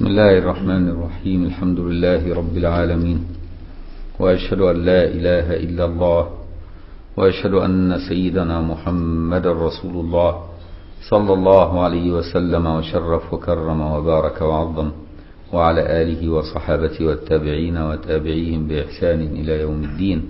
بسم الله الرحمن الرحيم الحمد لله رب العالمين وأشهد أن لا إله إلا الله وأشهد أن سيدنا محمد رسول الله صلى الله عليه وسلم وشرف وكرم وبارك وعظم وعلى آله وصحابته والتابعين وتابعيهم بإحسان إلى يوم الدين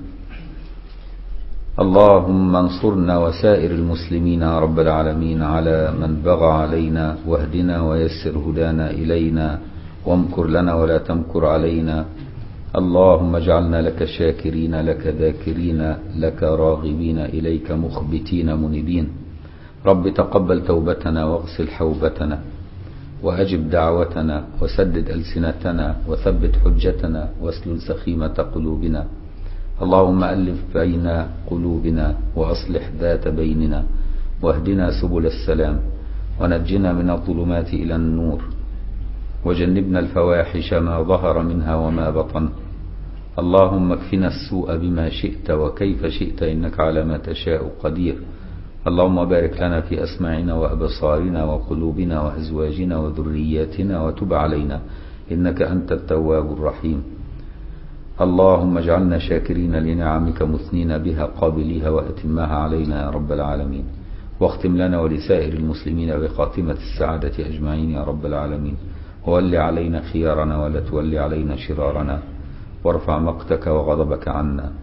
اللهم انصرنا وسائر المسلمين يا رب العالمين على من بغى علينا واهدنا ويسر هدانا إلينا وامكر لنا ولا تمكر علينا اللهم اجعلنا لك شاكرين لك ذاكرين لك راغبين إليك مخبتين منيبين رب تقبل توبتنا واغسل حوبتنا وأجب دعوتنا وسدد ألسنتنا وثبت حجتنا واسلل سخيمة قلوبنا اللهم ألف بين قلوبنا وأصلح ذات بيننا واهدنا سبل السلام ونجنا من الظلمات إلى النور وجنبنا الفواحش ما ظهر منها وما بطن اللهم اكفنا السوء بما شئت وكيف شئت إنك على ما تشاء قدير اللهم بارك لنا في أسماعنا وأبصارنا وقلوبنا وأزواجنا وذرياتنا وتب علينا إنك أنت التواب الرحيم اللهم اجعلنا شاكرين لنعمك مثنين بها قابليها وأتمها علينا يا رب العالمين واختم لنا ولسائر المسلمين بخاتمة السعادة أجمعين يا رب العالمين وول علينا خيارنا ولا تولي علينا شرارنا وارفع مقتك وغضبك عنا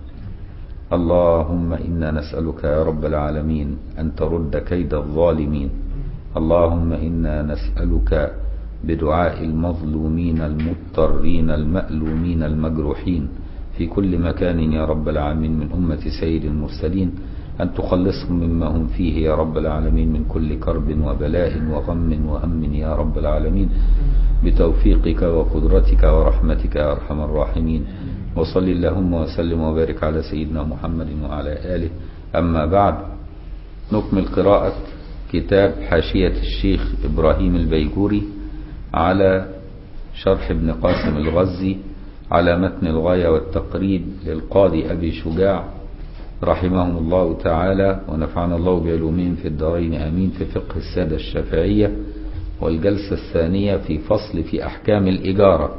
اللهم إنا نسألك يا رب العالمين أن ترد كيد الظالمين اللهم إنا نسألك بدعاء المظلومين المضطرين المألومين المجروحين في كل مكان يا رب العالمين من أمة سيد المرسلين أن تخلصهم مما هم فيه يا رب العالمين من كل كرب وبلاء وغم وهم يا رب العالمين بتوفيقك وقدرتك ورحمتك يا أرحم الراحمين وصل اللهم وسلم وبارك على سيدنا محمد وعلى آله أما بعد نكمل قراءة كتاب حاشية الشيخ إبراهيم البيجوري على شرح ابن قاسم الغزي على متن الغاية والتقريب للقاضي أبي شجاع رحمهم الله تعالى ونفعنا الله بعلومهم في الدارين آمين في فقه السادة الشافعية والجلسة الثانية في فصل في أحكام الإجارة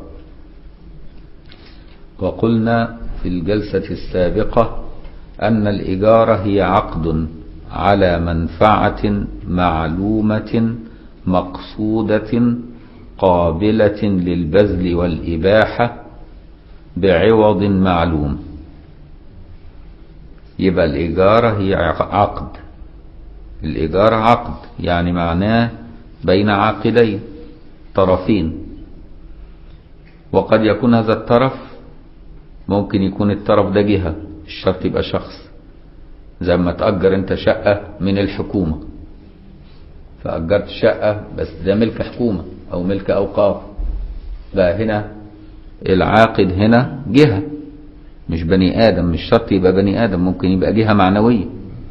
وقلنا في الجلسة السابقة أن الإجارة هي عقد على منفعة معلومة مقصودة قابلة للبذل والإباحة بعوض معلوم يبقى الإجارة هي عقد الإجارة عقد يعني معناه بين عاقدين طرفين وقد يكون هذا الطرف ممكن يكون الطرف ده جهة الشرط يبقى شخص زي ما تأجر انت شقة من الحكومة فأجرت شقة بس ده ملك حكومة أو ملك أوقاف بقى هنا العاقد هنا جهة مش بني آدم مش شرط يبقى بني آدم ممكن يبقى جهة معنوية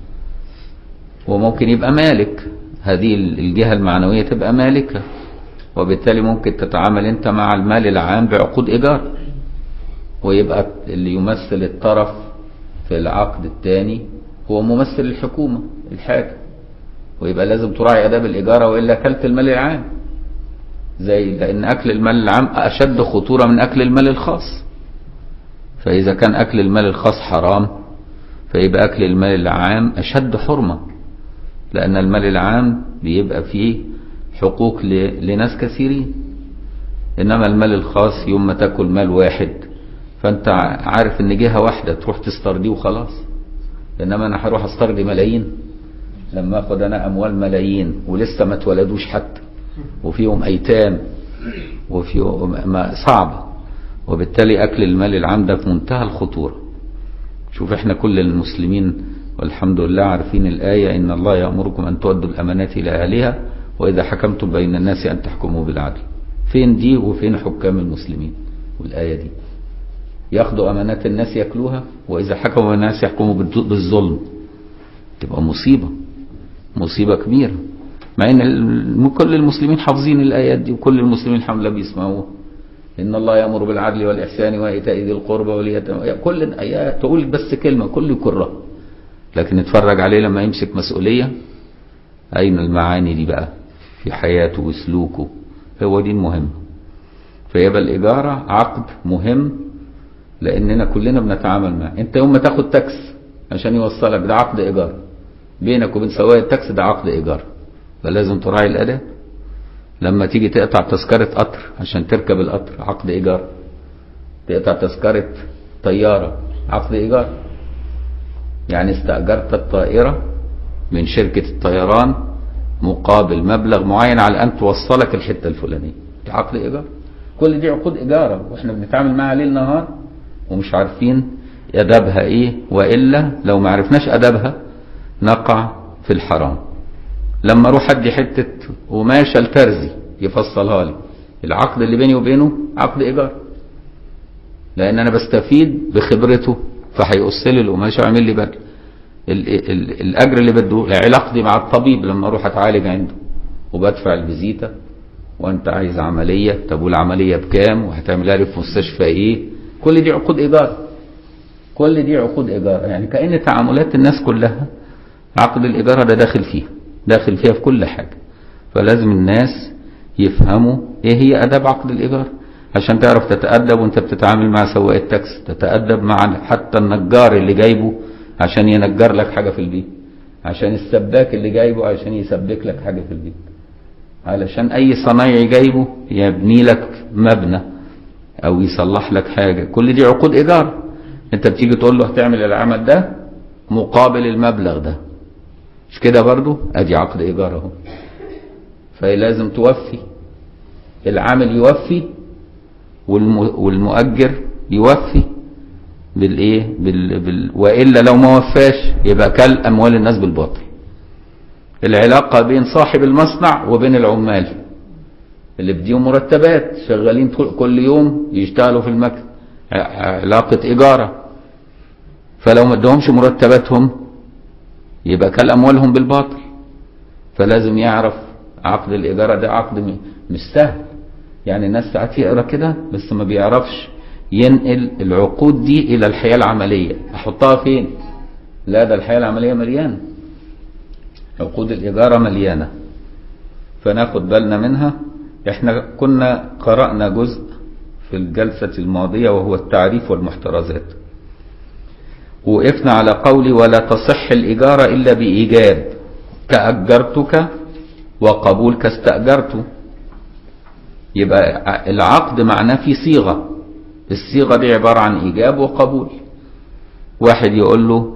وممكن يبقى مالك هذه الجهة المعنوية تبقى مالكة وبالتالي ممكن تتعامل انت مع المال العام بعقود إيجار ويبقى اللي يمثل الطرف في العقد الثاني هو ممثل الحكومة الحاكم ويبقى لازم تراعي أداب الإيجارة وإلا أكلت المال العام زي لأن أكل المال العام أشد خطورة من أكل المال الخاص فإذا كان أكل المال الخاص حرام فيبقى أكل المال العام أشد حرمة لأن المال العام بيبقى فيه حقوق لناس كثيرين إنما المال الخاص يوم ما تاكل مال واحد فأنت عارف إن جهة واحدة تروح تسترضيه وخلاص إنما أنا هروح استرضي ملايين لما أخد أنا أموال ملايين ولسه ما اتولدوش حتى وفيهم أيتام وفيهم صعبة وبالتالي أكل المال العام ده في منتهى الخطورة شوف احنا كل المسلمين والحمد لله عارفين الآية إن الله يأمركم أن تؤدوا الأمانات إلى أهلها وإذا حكمتم بين الناس أن تحكموا بالعدل فين دي وفين حكام المسلمين والآية دي ياخدوا أمانات الناس يأكلوها وإذا حكموا الناس يحكموا بالظلم تبقى مصيبة مصيبة كبيرة مع ان كل المسلمين حافظين الايات دي وكل المسلمين الحمد لله بيسمعوها ان الله يامر بالعدل والاحسان وايتاء ذي القربى واليتامى كل الايات تقول بس كلمه كل يكرها لكن اتفرج عليه لما يمسك مسؤوليه اين المعاني دي بقى في حياته وسلوكه هو دي المهم فيبقى الإجارة عقد مهم لأننا كلنا بنتعامل معه أنت يوم ما تاخد تاكس عشان يوصلك ده عقد إيجار بينك وبين سواق التاكس ده عقد إيجار فلازم تراعي الأداء لما تيجي تقطع تذكرة قطر عشان تركب القطر عقد إيجار تقطع تذكرة طيارة عقد إيجار يعني استأجرت الطائرة من شركة الطيران مقابل مبلغ معين على أن توصلك الحتة الفلانية دي عقد إيجار كل دي عقود إيجار وإحنا بنتعامل معها ليل نهار ومش عارفين أدبها إيه وإلا لو ما عرفناش أدبها نقع في الحرام لما أروح أدي حتة قماشة لترزي يفصلها لي العقد اللي بيني وبينه عقد إيجار لأن أنا بستفيد بخبرته فهيقص لي القماشة ويعمل لي بدل ال- ال- الأجر اللي بده علاقتي مع الطبيب لما أروح أتعالج عنده وبدفع الفيزيتا وأنت عايز عملية طب والعملية بكام وهتعملها لي في مستشفى إيه كل دي عقود إيجار كل دي عقود إيجار يعني كأن تعاملات الناس كلها عقد الإيجار ده داخل فيها داخل فيها في كل حاجة فلازم الناس يفهموا إيه هي أداب عقد الإيجار عشان تعرف تتأدب وانت بتتعامل مع سواق التاكسي تتأدب مع حتى النجار اللي جايبه عشان ينجر لك حاجة في البيت عشان السباك اللي جايبه عشان يسبك لك حاجة في البيت علشان اي صنايعي جايبه يبني لك مبنى او يصلح لك حاجة كل دي عقود ايجار انت بتيجي تقول له هتعمل العمل ده مقابل المبلغ ده مش كده برضو ادي عقد ايجار اهو فلازم توفي العامل يوفي والم- والمؤجر يوفي بالايه بال... بال... والا لو ما وفاش يبقى كل اموال الناس بالباطل العلاقه بين صاحب المصنع وبين العمال اللي بديهم مرتبات شغالين طول- كل يوم يشتغلوا في المكتب ع- علاقه ايجاره فلو ما ادهمش مرتباتهم يبقى كل اموالهم بالباطل فلازم يعرف عقد الايجاره ده عقد م- مش سهل يعني الناس ساعات يقرا كده بس ما بيعرفش ينقل العقود دي الى الحياه العمليه احطها فين لا ده الحياه العمليه مليانه عقود الايجاره مليانه فناخد بالنا منها احنا كنا قرانا جزء في الجلسه الماضيه وهو التعريف والمحترزات وقفنا على قولي ولا تصح الإجارة إلا بإيجاب كأجرتك وقبول كاستأجرت يبقى العقد معناه في صيغة الصيغة دي عبارة عن إيجاب وقبول واحد يقول له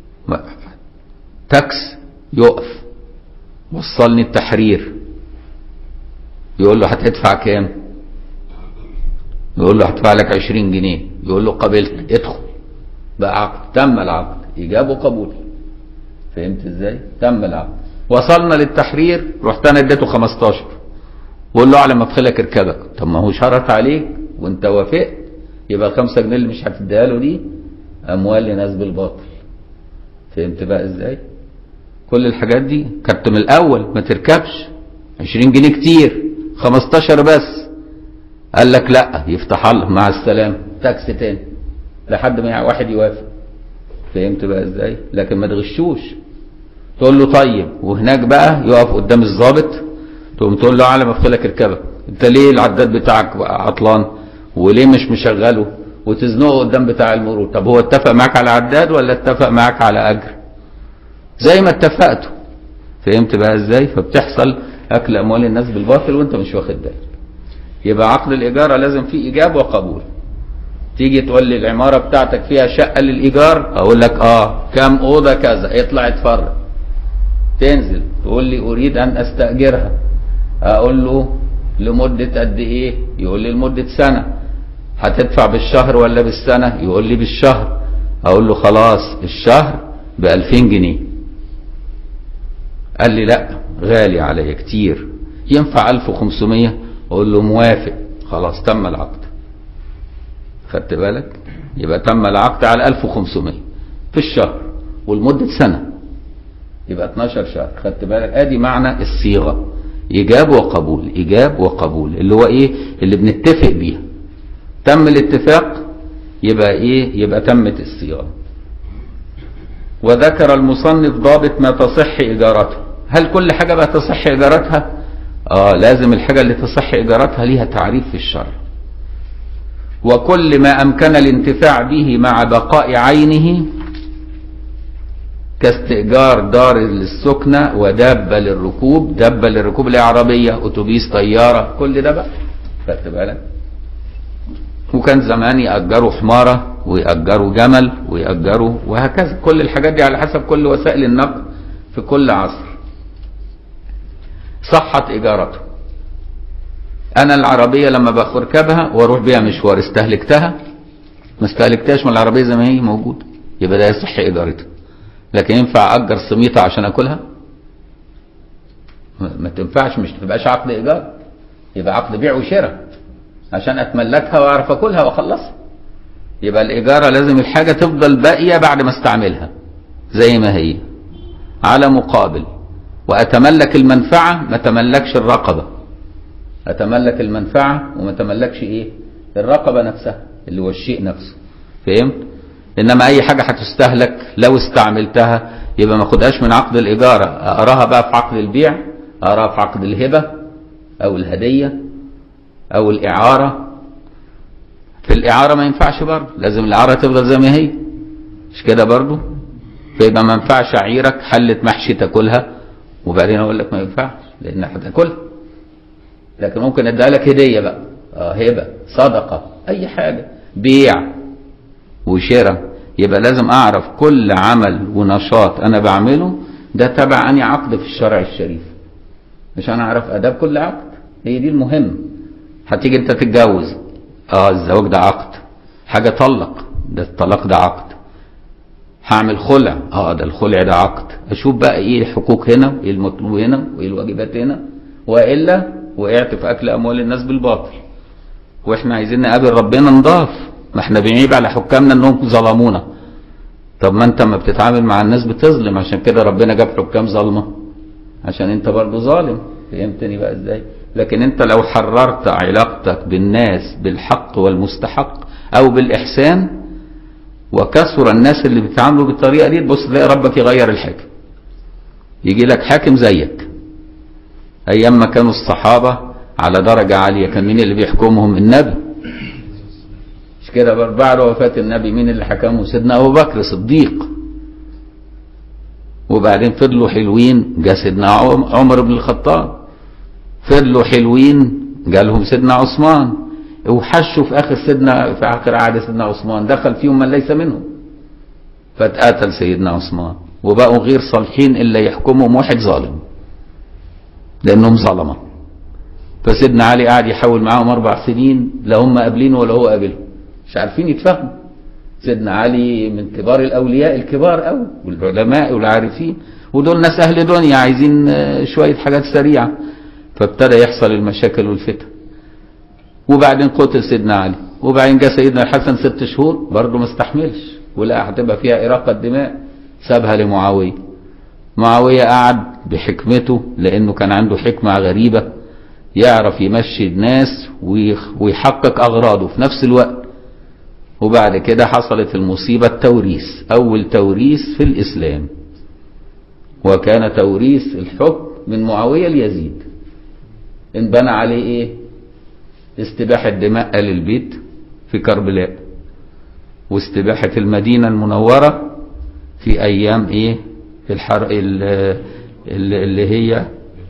تاكس يقف وصلني التحرير يقول له هتدفع كام يقول له هدفع لك 20 جنيه يقول له قبلت ادخل بقى عقد تم العقد ايجاب وقبول فهمت ازاي تم العقد وصلنا للتحرير رحت انا اديته 15 بقول له على مدخلك اركبك طب ما هو شرط عليك وانت وافقت يبقى الخمسة جنيه اللي مش هتديها له دي اموال لناس بالباطل فهمت بقى ازاي كل الحاجات دي كانت من الاول ما تركبش 20 جنيه كتير 15 بس قال لك لا يفتح الله مع السلامه تاكسي تاني لحد ما واحد يوافق فهمت بقى ازاي لكن ما تغشوش تقول له طيب وهناك بقى يقف قدام الضابط تقوم تقول له على مدخلك اركبك انت ليه العداد بتاعك بقى عطلان وليه مش مشغله وتزنقه قدام بتاع المرور طب هو اتفق معاك على عداد ولا اتفق معاك على اجر زي ما اتفقتوا فهمت بقى ازاي فبتحصل اكل اموال الناس بالباطل وانت مش واخد بالك يبقى عقد الاجاره لازم فيه ايجاب وقبول تيجي تقول لي العماره بتاعتك فيها شقه للايجار اقول لك اه كام اوضه كذا اطلع اتفرج تنزل تقول لي اريد ان استاجرها اقول له لمده قد ايه يقول لي لمده سنه هتدفع بالشهر ولا بالسنه يقول لي بالشهر اقول له خلاص الشهر ب 2000 جنيه قال لي لا غالي عليا كتير ينفع 1500 اقول له موافق خلاص تم العقد خدت بالك يبقى تم العقد على 1500 في الشهر ولمدة سنة يبقى 12 شهر خدت بالك ادي معنى الصيغة ايجاب وقبول ايجاب وقبول اللي هو ايه اللي بنتفق بيها تم الاتفاق يبقى ايه يبقى تمت الصيغة وذكر المصنف ضابط ما تصح ايجارته هل كل حاجة بقى تصح ايجارتها اه لازم الحاجة اللي تصح ايجارتها ليها تعريف في الشرع وكل ما أمكن الانتفاع به مع بقاء عينه كاستئجار دار للسكنة ودابة للركوب دابة للركوب اللي هي عربية أتوبيس طيارة كل ده بقى خدت بالك وكان زمان يأجروا حمارة ويأجروا جمل ويأجروا وهكذا كل الحاجات دي على حسب كل وسائل النقل في كل عصر صحت إيجارته أنا العربية لما بركبها وأروح بيها مشوار استهلكتها ما استهلكتهاش من العربية زي ما هي موجودة يبقى ده يصح إيجارتها لكن ينفع أجر سميطة عشان أكلها ما ما تنفعش مش تبقاش عقد إيجار يبقى عقد بيع وشراء عشان أتملكها وأعرف أكلها وأخلصها يبقى الإيجارة لازم الحاجة تفضل باقية بعد ما استعملها زي ما هي على مقابل وأتملك المنفعة ما تملكش الرقبة أتملك المنفعة وما تملكش إيه الرقبة نفسها اللي هو الشيء نفسه فهمت إنما أي حاجة هتستهلك لو استعملتها يبقى ما خدهاش من عقد الإيجارة أقراها بقى في عقد البيع أقراها في عقد الهبة أو الهدية أو الإعارة في الإعارة ما ينفعش برضه لازم الإعارة تفضل زي ما هي مش كده برضه فيبقى ما ينفعش أعيرك حلة محشي تاكلها وبعدين أقول لك ما ينفعش لأن هتاكلها لكن ممكن اديها لك هدية بقى اه هبة صدقة أي حاجة بيع وشراء يبقى لازم أعرف كل عمل ونشاط أنا بعمله ده تبع أني عقد في الشرع الشريف عشان أعرف آداب كل عقد هي دي المهم هتيجي أنت تتجوز اه الزواج ده عقد حاجة طلق ده الطلاق ده عقد هعمل خلع اه ده الخلع ده عقد اشوف بقى ايه الحقوق هنا وايه المطلوب هنا وايه الواجبات هنا والا وقعت في اكل اموال الناس بالباطل واحنا عايزين نقابل ربنا نضاف ما احنا بنعيب على حكامنا انهم ظلمونا طب ما انت ما بتتعامل مع الناس بتظلم عشان كده ربنا جاب حكام ظلمه عشان انت برضو ظالم فهمتني بقى ازاي لكن انت لو حررت علاقتك بالناس بالحق والمستحق او بالاحسان وكثر الناس اللي بيتعاملوا بالطريقه دي تبص تلاقي ربك يغير الحاكم يجي لك حاكم زيك ايام ما كانوا الصحابه على درجه عاليه كان مين اللي بيحكمهم النبي مش كده بقى بعد وفاه النبي مين اللي حكمه سيدنا ابو بكر صديق وبعدين فضلوا حلوين جاء سيدنا عمر بن الخطاب فضلوا حلوين جالهم سيدنا عثمان وحشوا في اخر سيدنا في اخر عهد سيدنا عثمان دخل فيهم من ليس منهم فاتقتل سيدنا عثمان وبقوا غير صالحين الا يحكمهم واحد ظالم لانهم ظلمه فسيدنا علي قاعد يحاول معاهم اربع سنين لا هم قابلينه ولا هو قابلهم مش عارفين يتفهموا سيدنا علي من كبار الاولياء الكبار قوي والعلماء والعارفين ودول ناس اهل دنيا عايزين شويه حاجات سريعه فابتدى يحصل المشاكل والفتن وبعدين قتل سيدنا علي وبعدين جاء سيدنا الحسن ست شهور برضه ما استحملش ولا هتبقى فيها إراقة دماء سابها لمعاوية معاوية قعد بحكمته لأنه كان عنده حكمة غريبة يعرف يمشي الناس ويحقق أغراضه في نفس الوقت وبعد كده حصلت المصيبة التوريث أول توريث في الإسلام وكان توريث الحكم من معاوية ليزيد انبنى عليه ايه استباحة دماء آل البيت في كربلاء واستباحة المدينة المنورة في أيام إيه الحر اللي هي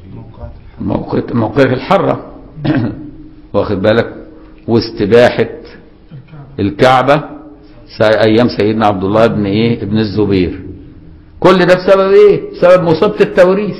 موقع موقع الحرة واخد بالك واستباحة الكعبة أيام سيدنا عبد الله بن إيه ابن الزبير كل ده بسبب إيه؟ بسبب مصيبة التوريث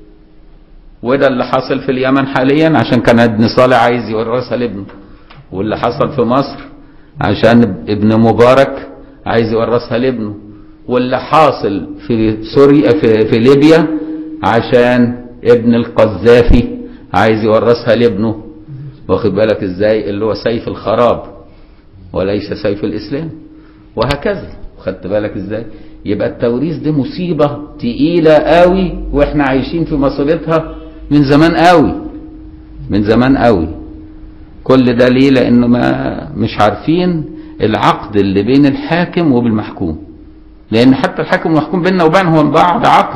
وده اللي حصل في اليمن حاليا عشان كان ابن صالح عايز يورثها لابنه واللي حصل في مصر عشان ابن مبارك عايز يورثها لابنه واللي حاصل في سوريا في, في ليبيا عشان ابن القذافي عايز يورثها لابنه واخد بالك ازاي اللي هو سيف الخراب وليس سيف الاسلام وهكذا خدت بالك ازاي يبقى التوريث دي مصيبة تقيلة قوي واحنا عايشين في مصيبتها من زمان قوي من زمان قوي كل ده ليه لانه ما مش عارفين العقد اللي بين الحاكم وبالمحكوم لان حتى الحاكم والمحكوم بيننا وبينهم بعض عقد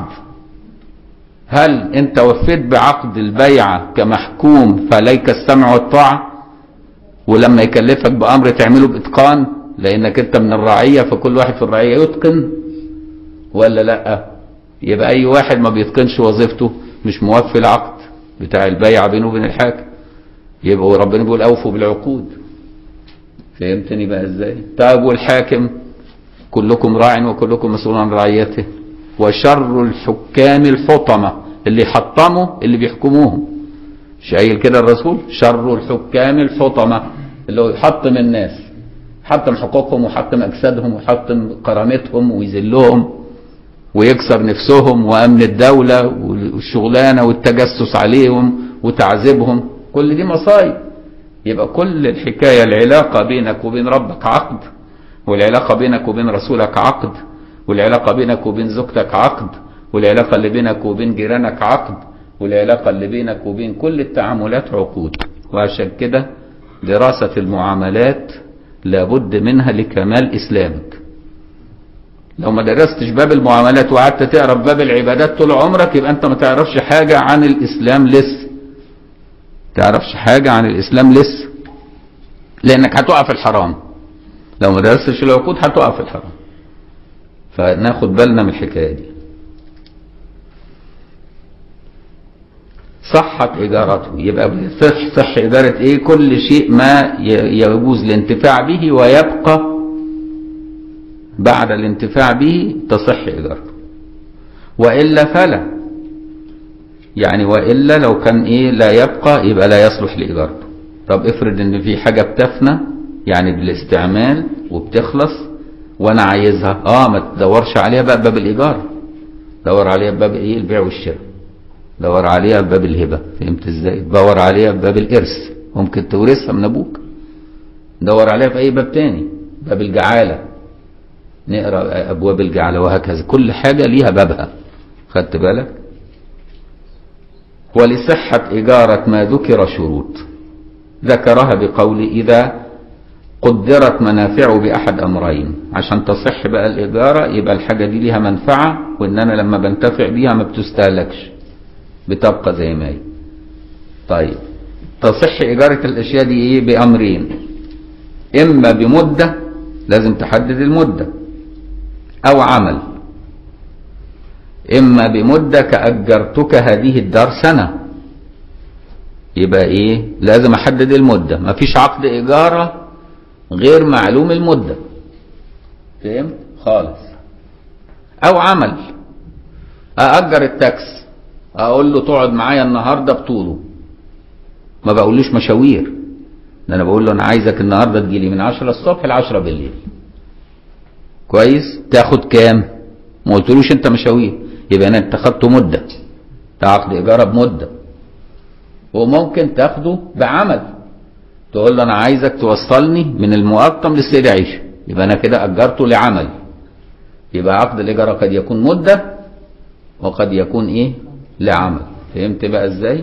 هل انت وفيت بعقد البيعة كمحكوم فليك السمع والطاعة ولما يكلفك بامر تعمله باتقان لانك انت من الرعيه فكل واحد في الرعيه يتقن ولا لا يبقى اي واحد ما بيتقنش وظيفته مش موفي العقد بتاع البيع بينه وبين الحاكم يبقى ربنا بيقول اوفوا بالعقود فهمتني بقى ازاي طيب والحاكم كلكم راع وكلكم مسؤول عن رعيته وشر الحكام الحطمة اللي حطموا اللي بيحكموهم مش قايل كده الرسول شر الحكام الحطمة اللي هو يحطم الناس يحطم حقوقهم ويحطم اجسادهم ويحطم كرامتهم ويذلهم ويكسر نفسهم وامن الدولة والشغلانة والتجسس عليهم وتعذيبهم كل دي مصايب يبقى كل الحكاية العلاقة بينك وبين ربك عقد والعلاقة بينك وبين رسولك عقد والعلاقة بينك وبين زوجتك عقد والعلاقة اللي بينك وبين جيرانك عقد والعلاقة اللي بينك وبين كل التعاملات عقود وعشان كده دراسة المعاملات لابد منها لكمال إسلامك لو ما درستش باب المعاملات وقعدت تقرا باب العبادات طول عمرك يبقى انت ما تعرفش حاجة عن الإسلام لسه تعرفش حاجة عن الإسلام لسه لأنك هتقع في الحرام لو ما درستش العقود هتقع في الحرام فناخد بالنا من الحكاية دي صحة إجارته يبقى صح صح إجارة إيه كل شيء ما يجوز الانتفاع به ويبقى بعد الانتفاع به تصح إجارته وإلا فلا يعني وإلا لو كان إيه لا يبقى يبقى لا يصلح لإجارته طب افرض إن في حاجة بتفنى يعني بالاستعمال وبتخلص وأنا عايزها آه ما تدورش عليها بقى باب الإيجار دور عليها باب إيه البيع والشراء دور عليها بباب الهبة فهمت ازاي دور عليها بباب الإرث ممكن تورثها من أبوك دور عليها في أي باب تاني باب الجعالة نقرأ أبواب الجعالة وهكذا كل حاجة ليها بابها خدت بالك ولصحة إجارة ما ذكر شروط ذكرها بقول إذا قدرت منافعه بأحد أمرين عشان تصح بقى الإجارة يبقى الحاجة دي ليها منفعة وإن أنا لما بنتفع بيها ما بتستهلكش بتبقى زي ما هي طيب تصح إجارة الأشياء دي إيه بأمرين إما بمدة لازم تحدد المدة أو عمل إما بمدة كأجرتك هذه الدار سنة يبقى إيه لازم أحدد المدة مفيش عقد إيجارة غير معلوم المدة فهمت خالص أو عمل أأجر التاكس اقول له تقعد معايا النهارده بطوله ما بقولوش مشاوير ده انا بقول له انا عايزك النهارده تجيلي من 10 الصبح ل 10 بالليل كويس تاخد كام ما قلتلوش انت مشاوير يبقى انا اتخذت مده تعقد ايجاره بمده وممكن تاخده بعمل تقول له انا عايزك توصلني من المقطم للسيد عيشه يبقى انا كده اجرته لعمل يبقى عقد الايجاره قد يكون مده وقد يكون ايه لعمل فهمت بقى ازاي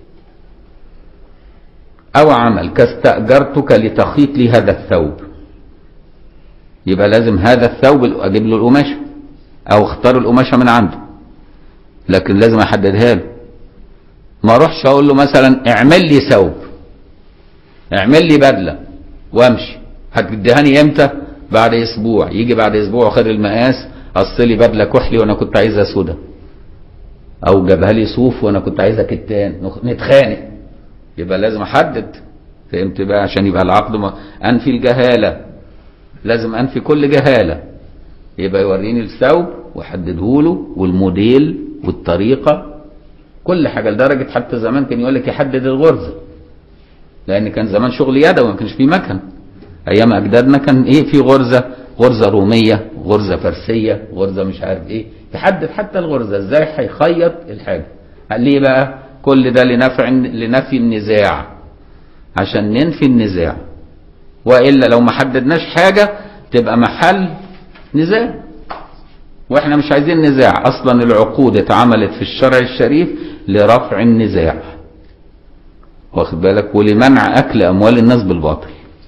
او عمل كاستأجرتك لتخيط لي هذا الثوب يبقى لازم هذا الثوب اجيب له القماشه او اختار القماشه من عنده لكن لازم احددها له ما اروحش اقول له مثلا اعمل لي ثوب اعمل لي بدله وامشي هتديهاني امتى بعد اسبوع يجي بعد اسبوع واخد المقاس قص لي بدله كحلي وانا كنت عايزها سودا او جابها لي صوف وانا كنت عايزها كتان نتخانق يبقى لازم احدد فهمت بقى عشان يبقى العقد ما انفي الجهاله لازم انفي كل جهاله يبقى يوريني الثوب واحدده له والموديل والطريقه كل حاجه لدرجه حتى زمان كان يقول لك يحدد الغرزه لان كان زمان شغل يدوي ما كانش فيه مكن ايام اجدادنا كان ايه في غرزه غرزه روميه غرزه فارسيه غرزه مش عارف ايه تحدد حتى الغرزه ازاي هيخيط الحاجه ليه بقى كل ده لنفع لنفي النزاع عشان ننفي النزاع والا لو ما حددناش حاجه تبقى محل نزاع واحنا مش عايزين نزاع اصلا العقود اتعملت في الشرع الشريف لرفع النزاع واخد بالك ولمنع اكل اموال الناس بالباطل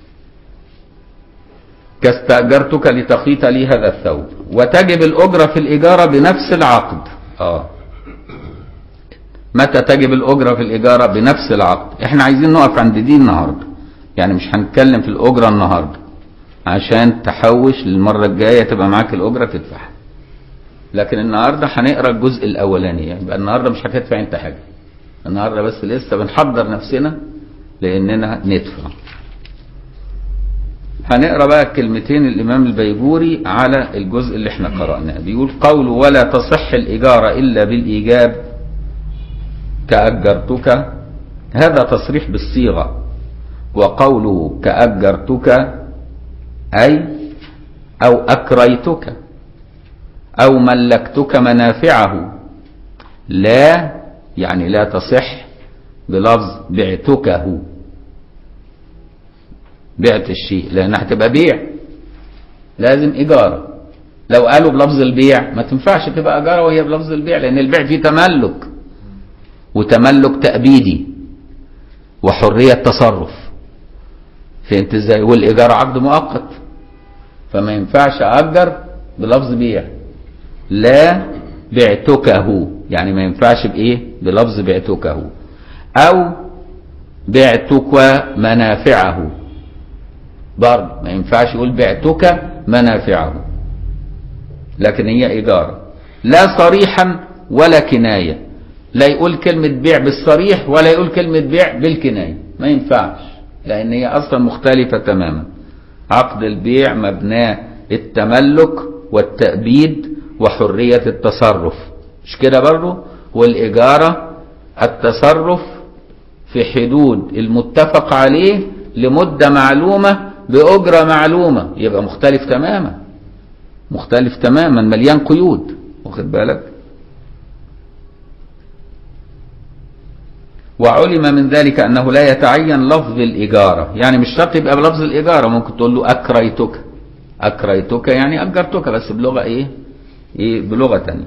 كاستأجرتك لتخيط لي هذا الثوب وتجب الأجرة في الإجارة بنفس العقد آه متى تجب الأجرة في الإجارة بنفس العقد احنا عايزين نقف عند دي النهاردة يعني مش هنتكلم في الأجرة النهاردة عشان تحوش للمرة الجاية تبقى معاك الأجرة تدفعها لكن النهاردة هنقرا الجزء الأولاني يعني يبقى النهاردة مش هتدفع أنت حاجة النهاردة بس لسه بنحضر نفسنا لأننا ندفع هنقرا بقى كلمتين الامام البيجوري على الجزء اللي احنا قرأناه بيقول قول ولا تصح الإجارة إلا بالإيجاب كأجرتك هذا تصريح بالصيغة وقوله كأجرتك أي أو أكريتك أو ملكتك منافعه لا يعني لا تصح بلفظ بعتكه بعت الشيء لانها هتبقى بيع لازم اجاره لو قالوا بلفظ البيع ما تنفعش تبقى اجاره وهي بلفظ البيع لان البيع فيه تملك وتملك تأبيدي وحرية تصرف فهمت ازاي والايجار عقد مؤقت فما ينفعش اجر بلفظ بيع لا بعتكه يعني ما ينفعش بايه بلفظ بعتكه او بعتك منافعه برضه ما ينفعش يقول بعتك منافعه لكن هي إيجار لا صريحا ولا كناية لا يقول كلمة بيع بالصريح ولا يقول كلمة بيع بالكناية ما ينفعش لأن هي أصلا مختلفة تماما عقد البيع مبناه التملك والتأبيد وحرية التصرف مش كده برضه والإجارة التصرف في حدود المتفق عليه لمدة معلومة بأجرة معلومة يبقى مختلف تماما مختلف تماما مليان قيود واخد بالك وعلم من ذلك أنه لا يتعين لفظ الإجارة يعني مش شرط يبقى بلفظ الإجارة ممكن تقول له أكريتك أكريتك يعني أجرتك بس بلغة إيه, إيه بلغة تانية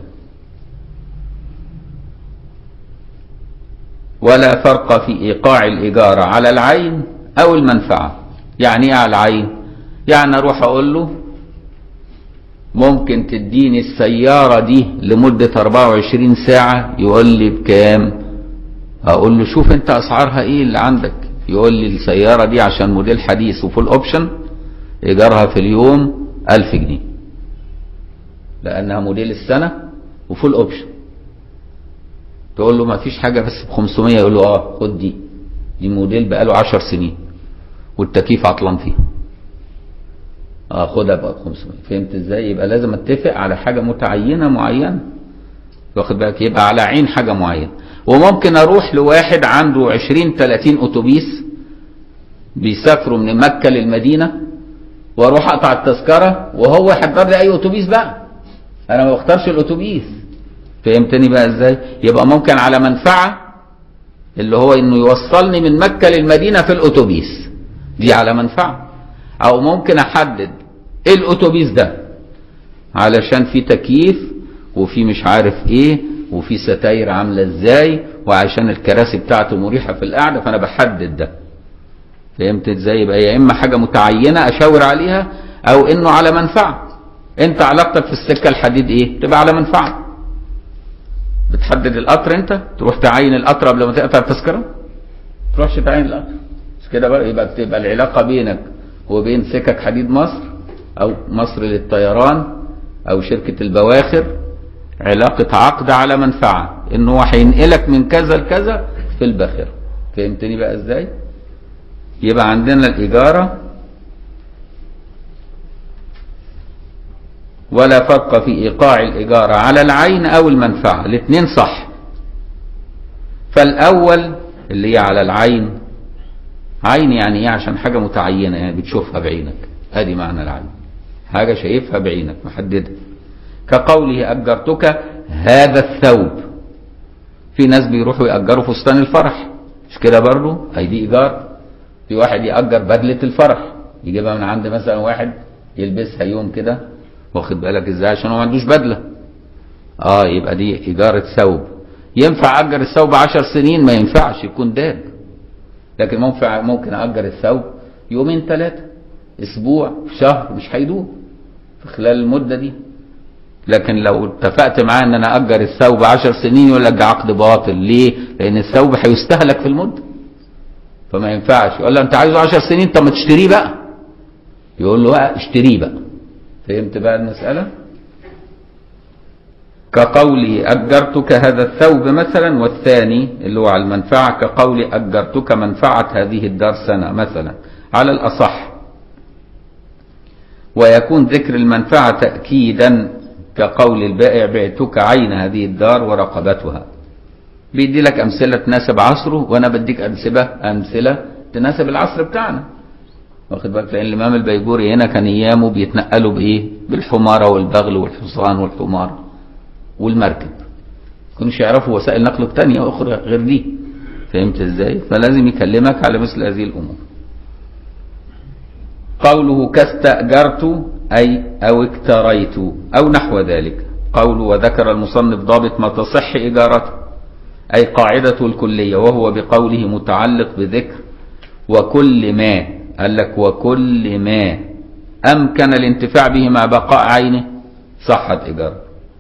ولا فرق في إيقاع الإجارة على العين أو المنفعة يعني ايه على العين يعني اروح اقول له ممكن تديني السيارة دي لمدة 24 ساعة يقول لي بكام اقول له شوف انت اسعارها ايه اللي عندك يقول لي السيارة دي عشان موديل حديث وفول اوبشن ايجارها في اليوم 1000 جنيه لانها موديل السنة وفول اوبشن تقول له ما فيش حاجة بس ب 500 يقول له اه خد دي دي موديل بقاله 10 سنين والتكييف عطلان فيها اه خدها بقى ب 500 فهمت ازاي يبقى لازم اتفق على حاجه متعينه معينه واخد بالك يبقى على عين حاجه معينه وممكن اروح لواحد عنده 20 30 اتوبيس بيسافروا من مكه للمدينه واروح اقطع التذكره وهو يحضر لي اي اتوبيس بقى انا ما بختارش الاتوبيس فهمتني بقى ازاي يبقى ممكن على منفعه اللي هو انه يوصلني من مكه للمدينه في الاتوبيس دي على منفعة او ممكن احدد ايه الاتوبيس ده علشان في تكييف وفي مش عارف ايه وفي ستاير عاملة ازاي وعشان الكراسي بتاعته مريحة في القعدة فانا بحدد ده فهمت ازاي يبقى يا اما حاجة متعينة اشاور عليها او انه على منفعة انت علاقتك في السكة الحديد ايه تبقى على منفعة بتحدد القطر انت تروح تعين القطر قبل ما تقطع التذكرة تروحش تعين القطر مش كده بقى يبقى بتبقى العلاقه بينك وبين سكك حديد مصر او مصر للطيران او شركه البواخر علاقه عقد على منفعه ان هو هينقلك من كذا لكذا في الباخره فهمتني بقى ازاي يبقى عندنا الاجاره ولا فرق في ايقاع الاجاره على العين او المنفعه الاثنين صح فالاول اللي هي على العين عين يعني ايه عشان حاجة متعينة يعني بتشوفها بعينك ادي معنى العين حاجة شايفها بعينك محددة كقوله أجرتك هذا الثوب في ناس بيروحوا يأجروا فستان الفرح مش كده برضه اي دي ايجار في واحد يأجر بدلة الفرح يجيبها من عند مثلا واحد يلبسها يوم كده واخد بالك ازاي عشان هو ما عندوش بدلة اه يبقى دي إيجارة ثوب ينفع أجر الثوب عشر سنين ما ينفعش يكون داب لكن ممكن ممكن اجر الثوب يومين ثلاثه اسبوع شهر مش هيدوم في خلال المده دي لكن لو اتفقت معاه ان انا اجر الثوب 10 سنين يقول لك عقد باطل ليه؟ لان الثوب هيستهلك في المده فما ينفعش يقول له انت عايزه 10 سنين طب ما تشتريه بقى يقول له بقى اشتريه بقى فهمت بقى المسألة كقولي أجرتك هذا الثوب مثلا والثاني اللي هو على المنفعة كقولي أجرتك منفعة هذه الدار سنة مثلا على الأصح ويكون ذكر المنفعة تأكيدا كقول البائع بعتك عين هذه الدار ورقبتها بيدي لك أمثلة تناسب عصره وأنا بديك أمثلة أمثلة تناسب العصر بتاعنا واخد بالك لأن الإمام البيجوري هنا كان أيامه بيتنقلوا بإيه؟ بالحمارة والبغل والحصان والحمار والمركب كانوش يعرفوا وسائل نقل تانية أخرى غير دي فهمت إزاي؟ فلازم يكلمك على مثل هذه الأمور قوله كاستأجرت أي أو اكتريت أو نحو ذلك قوله وذكر المصنف ضابط ما تصح إجارته أي قاعدته الكلية وهو بقوله متعلق بذكر وكل ما قال لك وكل ما أمكن الانتفاع به مع بقاء عينه صحت إجارة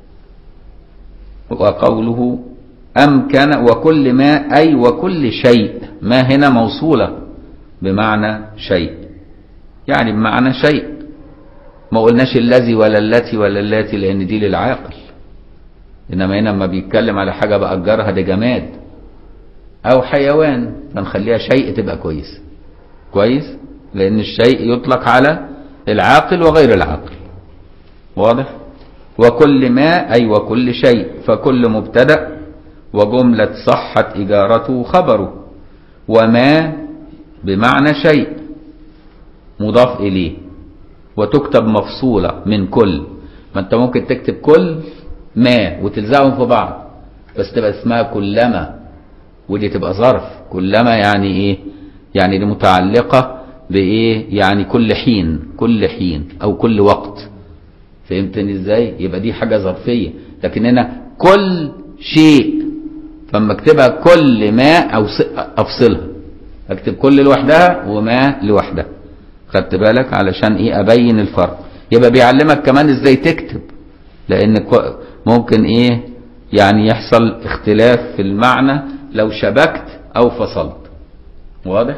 وقوله أمكن وكل ما أي وكل شيء ما هنا موصولة بمعنى شيء يعني بمعنى شيء ما قلناش الذي ولا التي ولا اللاتي لأن دي للعاقل إنما هنا لما بيتكلم على حاجة بأجرها ده جماد أو حيوان فنخليها شيء تبقى كويس كويس لأن الشيء يطلق على العاقل وغير العاقل واضح وكل ما أي وكل شيء فكل مبتدأ وجملة صحت إجارته خبره وما بمعنى شيء مضاف إليه وتكتب مفصولة من كل ما أنت ممكن تكتب كل ما وتلزقهم في بعض بس تبقى اسمها كلما ودي تبقى ظرف كلما يعني ايه يعني دي متعلقة بايه يعني كل حين كل حين او كل وقت فهمتني ازاي يبقى دي حاجة ظرفية لكن هنا كل شيء فاما اكتبها كل ما او افصلها اكتب كل لوحدها وما لوحدها خدت بالك علشان ايه ابين الفرق يبقى بيعلمك كمان ازاي تكتب لان ممكن ايه يعني يحصل اختلاف في المعنى لو شبكت او فصلت واضح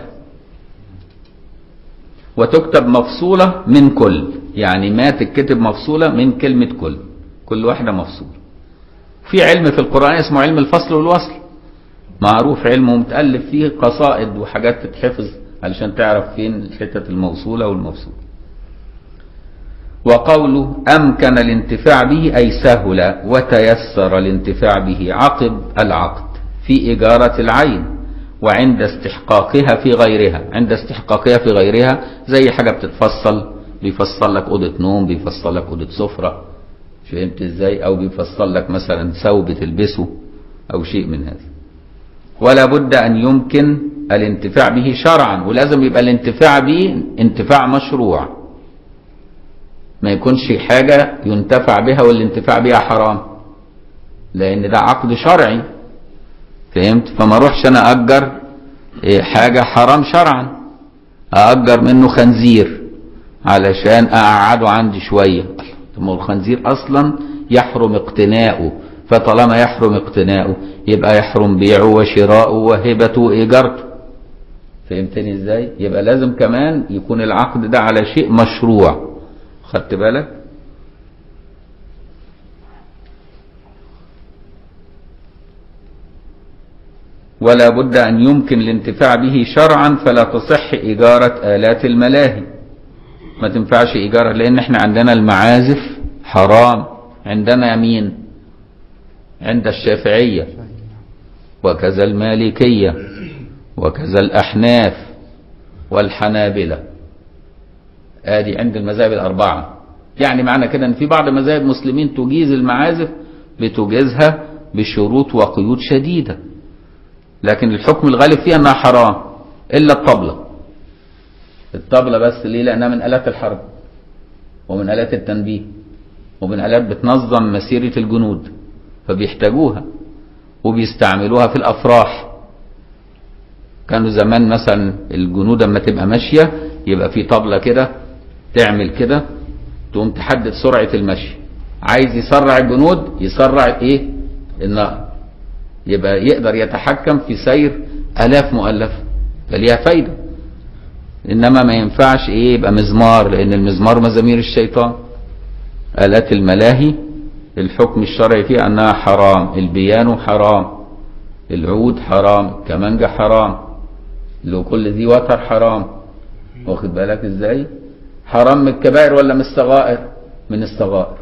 وتكتب مفصولة من كل يعني ما تتكتب مفصولة من كلمة كل كل واحدة مفصولة في علم في القرآن اسمه علم الفصل والوصل معروف علم ومتألف فيه قصائد وحاجات تتحفظ علشان تعرف فين حتة الموصولة والمفصولة وقوله أمكن الانتفاع به أي سهل وتيسر الانتفاع به عقب العقد في إجارة العين وعند استحقاقها في غيرها عند استحقاقها في غيرها زي حاجة بتتفصل بيفصل لك أوضة نوم بيفصل لك أوضة سفرة فهمت ازاي أو بيفصل لك مثلا ثوب تلبسه أو شيء من هذا ولا بد أن يمكن الانتفاع به شرعا ولازم يبقى الانتفاع به انتفاع مشروع ما يكونش حاجة ينتفع بها والانتفاع بها حرام لأن ده عقد شرعي فهمت فما اروحش انا اجر حاجة حرام شرعا اجر منه خنزير علشان اقعده عندي شوية طب ما الخنزير اصلا يحرم اقتناؤه فطالما يحرم اقتناؤه يبقى يحرم بيعه وشراؤه وهبته وايجارته فهمتني ازاي يبقى لازم كمان يكون العقد ده على شيء مشروع خدت بالك ولا بد أن يمكن الانتفاع به شرعا فلا تصح إجارة آلات الملاهي ما تنفعش إيجارها لأن احنا عندنا المعازف حرام عندنا مين عند الشافعية وكذا المالكية وكذا الأحناف والحنابلة آدي عند المذاهب الأربعة يعني معنى كده أن في بعض مذاهب المسلمين تجيز المعازف بتجيزها بشروط وقيود شديدة لكن الحكم الغالب فيها انها حرام الا الطبلة الطبلة بس ليه لانها من الات الحرب ومن الات التنبيه ومن الات بتنظم مسيرة الجنود فبيحتاجوها وبيستعملوها في الافراح كانوا زمان مثلا الجنود اما تبقى ماشية يبقى في طبلة كده تعمل كده تقوم تحدد سرعة المشي عايز يسرع الجنود يسرع ايه النار يبقى يقدر يتحكم في سير آلاف مؤلفة فليها فايدة إنما ما ينفعش إيه يبقى مزمار لأن المزمار مزامير الشيطان آلات الملاهي الحكم الشرعي فيها أنها حرام البيانو حرام العود حرام كمانجا حرام لو كل ذي وتر حرام واخد بالك ازاي حرام من الكبائر ولا من الصغائر من الصغائر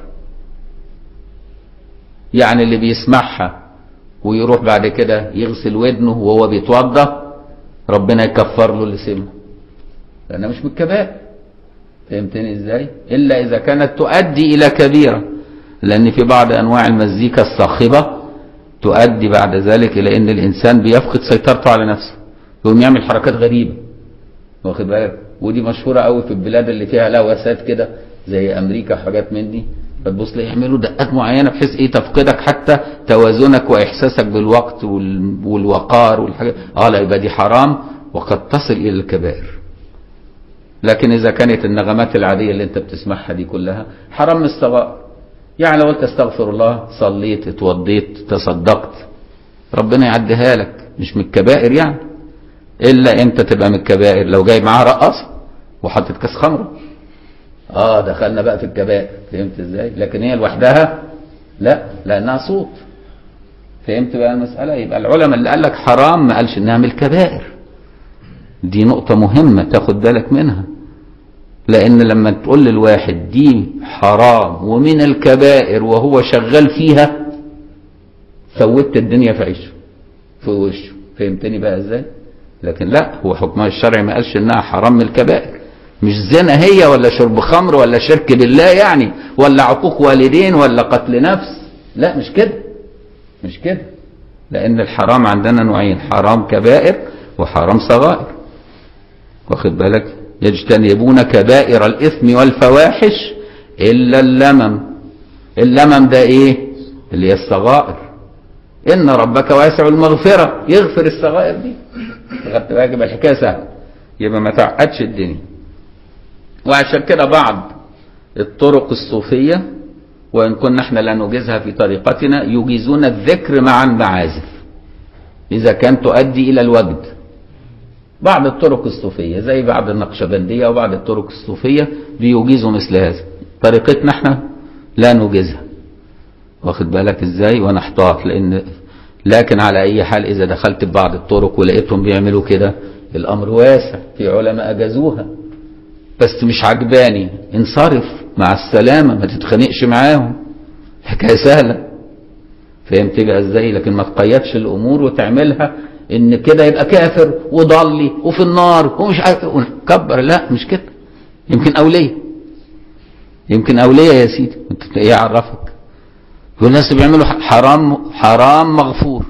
يعني اللي بيسمعها ويروح بعد كده يغسل ودنه وهو بيتوضا ربنا يكفر له اللي سمعه لانها مش من الكبائر فهمتني ازاي الا اذا كانت تؤدي الى كبيره لان في بعض انواع المزيكا الصاخبه تؤدي بعد ذلك الى ان الانسان بيفقد سيطرته على نفسه يقوم يعمل حركات غريبه واخد بالك ودي مشهوره قوي في البلاد اللي فيها لوسات كده زي امريكا وحاجات من دي فتبص تلاقي يعملوا دقات معينه بحيث ايه تفقدك حتى توازنك واحساسك بالوقت وال... والوقار والحاجات اه لا يبقى دي حرام وقد تصل الى الكبائر لكن اذا كانت النغمات العاديه اللي انت بتسمعها دي كلها حرام من الصغائر يعني لو قلت استغفر الله صليت اتوضيت تصدقت ربنا يعديها لك مش من الكبائر يعني الا انت تبقى من الكبائر لو جاي معاه رقص وحطت كاس خمره اه دخلنا بقى في الكبائر فهمت ازاي لكن هي لوحدها لا لانها صوت فهمت بقى المساله يبقى العلماء اللي قال لك حرام ما قالش انها من الكبائر دي نقطه مهمه تاخد بالك منها لان لما تقول للواحد دي حرام ومن الكبائر وهو شغال فيها سودت الدنيا في عيشه في وشه فهمتني بقى ازاي لكن لا هو حكمها الشرعي ما قالش انها حرام من الكبائر مش زنا هي ولا شرب خمر ولا شرك بالله يعني ولا عقوق والدين ولا قتل نفس لا مش كده مش كده لان الحرام عندنا نوعين حرام كبائر وحرام صغائر واخد بالك يجتنبون كبائر الاثم والفواحش الا اللمم اللمم ده ايه اللي هي الصغائر ان ربك واسع المغفره يغفر الصغائر دي خدت بالك يبقى الحكايه سهله يبقى ما تعقدش الدنيا وعشان كده بعض الطرق الصوفية وإن كنا احنا لا نجيزها في طريقتنا يجيزون الذكر مع المعازف إذا كان تؤدي إلى الوجد بعض الطرق الصوفية زي بعض النقشبندية وبعض الطرق الصوفية بيجيزوا مثل هذا طريقتنا احنا لا نجيزها واخد بالك ازاي ونحتاط لان لكن على اي حال اذا دخلت ببعض الطرق ولقيتهم بيعملوا كده الامر واسع في علماء اجازوها بس مش عجباني انصرف مع السلامة ما تتخانقش معاهم حكاية سهلة فهمت بقى ازاي لكن ما تقيدش الامور وتعملها ان كده يبقى كافر وضلي وفي النار ومش عارف كبر لا مش كده يمكن اولية يمكن اولية يا سيدي انت ايه عرفك يقول الناس بيعملوا حرام حرام مغفور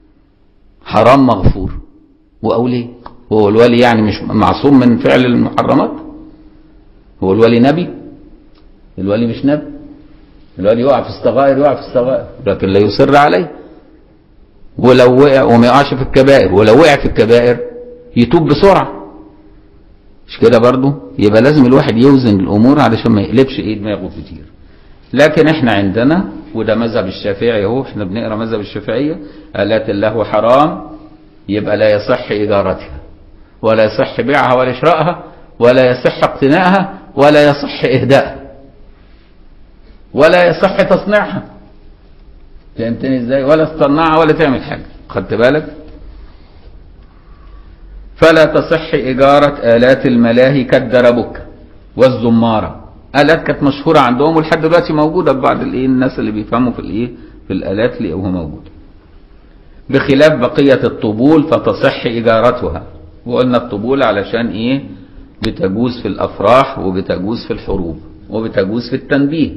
حرام مغفور واولية هو الولي يعني مش معصوم من فعل المحرمات هو الولي نبي الولي مش نبي الولي يقع في الصغائر يقع في الصغائر لكن لا يصر عليه ولو وقع وما يقعش في الكبائر ولو وقع في الكبائر يتوب بسرعة مش كده برضو يبقى لازم الواحد يوزن الأمور علشان ما يقلبش إيه دماغه كتير لكن احنا عندنا وده مذهب الشافعي اهو احنا بنقرا مذهب الشافعية آلات الله حرام يبقى لا يصح إدارتها ولا يصح بيعها ولا شرائها ولا يصح اقتنائها ولا يصح إهدائها ولا يصح تصنيعها فهمتني ازاي ولا تصنعها ولا تعمل حاجة خدت بالك فلا تصح إجارة آلات الملاهي كالدربك والزمارة آلات كانت مشهورة عندهم ولحد دلوقتي موجودة في بعض الإيه الناس اللي بيفهموا في الإيه في الآلات اللي هو موجود بخلاف بقية الطبول فتصح إجارتها وقلنا الطبول علشان إيه بتجوز في الأفراح وبتجوز في الحروب وبتجوز في التنبيه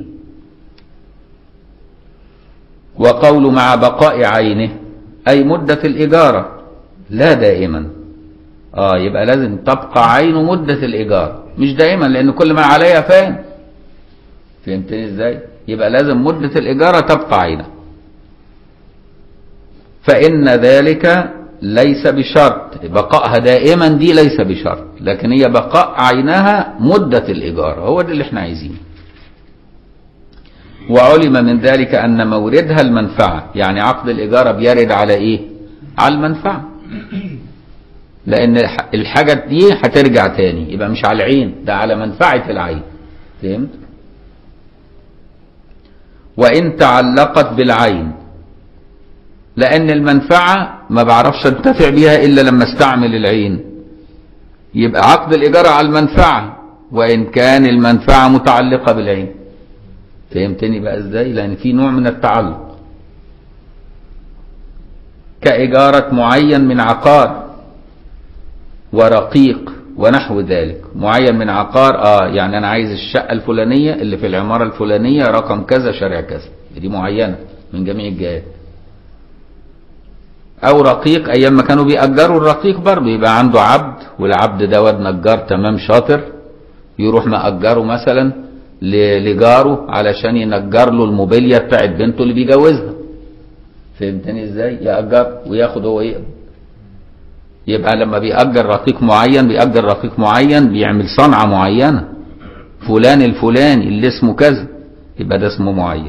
وقول مع بقاء عينه أي مدة الإجارة لا دائما آه يبقى لازم تبقى عينه مدة الإيجار مش دائما لأن كل ما عليها فاهم فهمتني إزاي يبقى لازم مدة الإجارة تبقى عينه فإن ذلك ليس بشرط بقائها دائما دي ليس بشرط لكن هي بقاء عينها مدة الإيجار هو ده اللي احنا عايزينه وعلم من ذلك أن موردها المنفعة يعني عقد الإجارة بيرد على إيه على المنفعة لان الح- الحاجة دي هترجع تاني يبقى مش على العين ده على منفعة العين فهمت وان تعلقت بالعين لان المنفعة ما بعرفش انتفع بيها الا لما استعمل العين يبقى عقد الايجار على المنفعة وان كان المنفعة متعلقة بالعين فهمتني بقى ازاي لان في نوع من التعلق كإجارة معين من عقار ورقيق ونحو ذلك معين من عقار اه يعني انا عايز الشقة الفلانية اللي في العمارة الفلانية رقم كذا شارع كذا دي معينة من جميع الجهات او رقيق ايام ما كانوا بيأجروا الرقيق برضه يبقى عنده عبد والعبد ده واد نجار تمام شاطر يروح مأجره مثلا ل- لجاره علشان ينجر له الموبيليا بتاعت بنته اللي بيجوزها فهمتني ازاي يأجر وياخد هو يقبض يبقى لما بيأجر رقيق معين بيأجر رقيق معين بيعمل صنعة معينة فلان الفلاني اللي اسمه كذا يبقى ده اسمه معين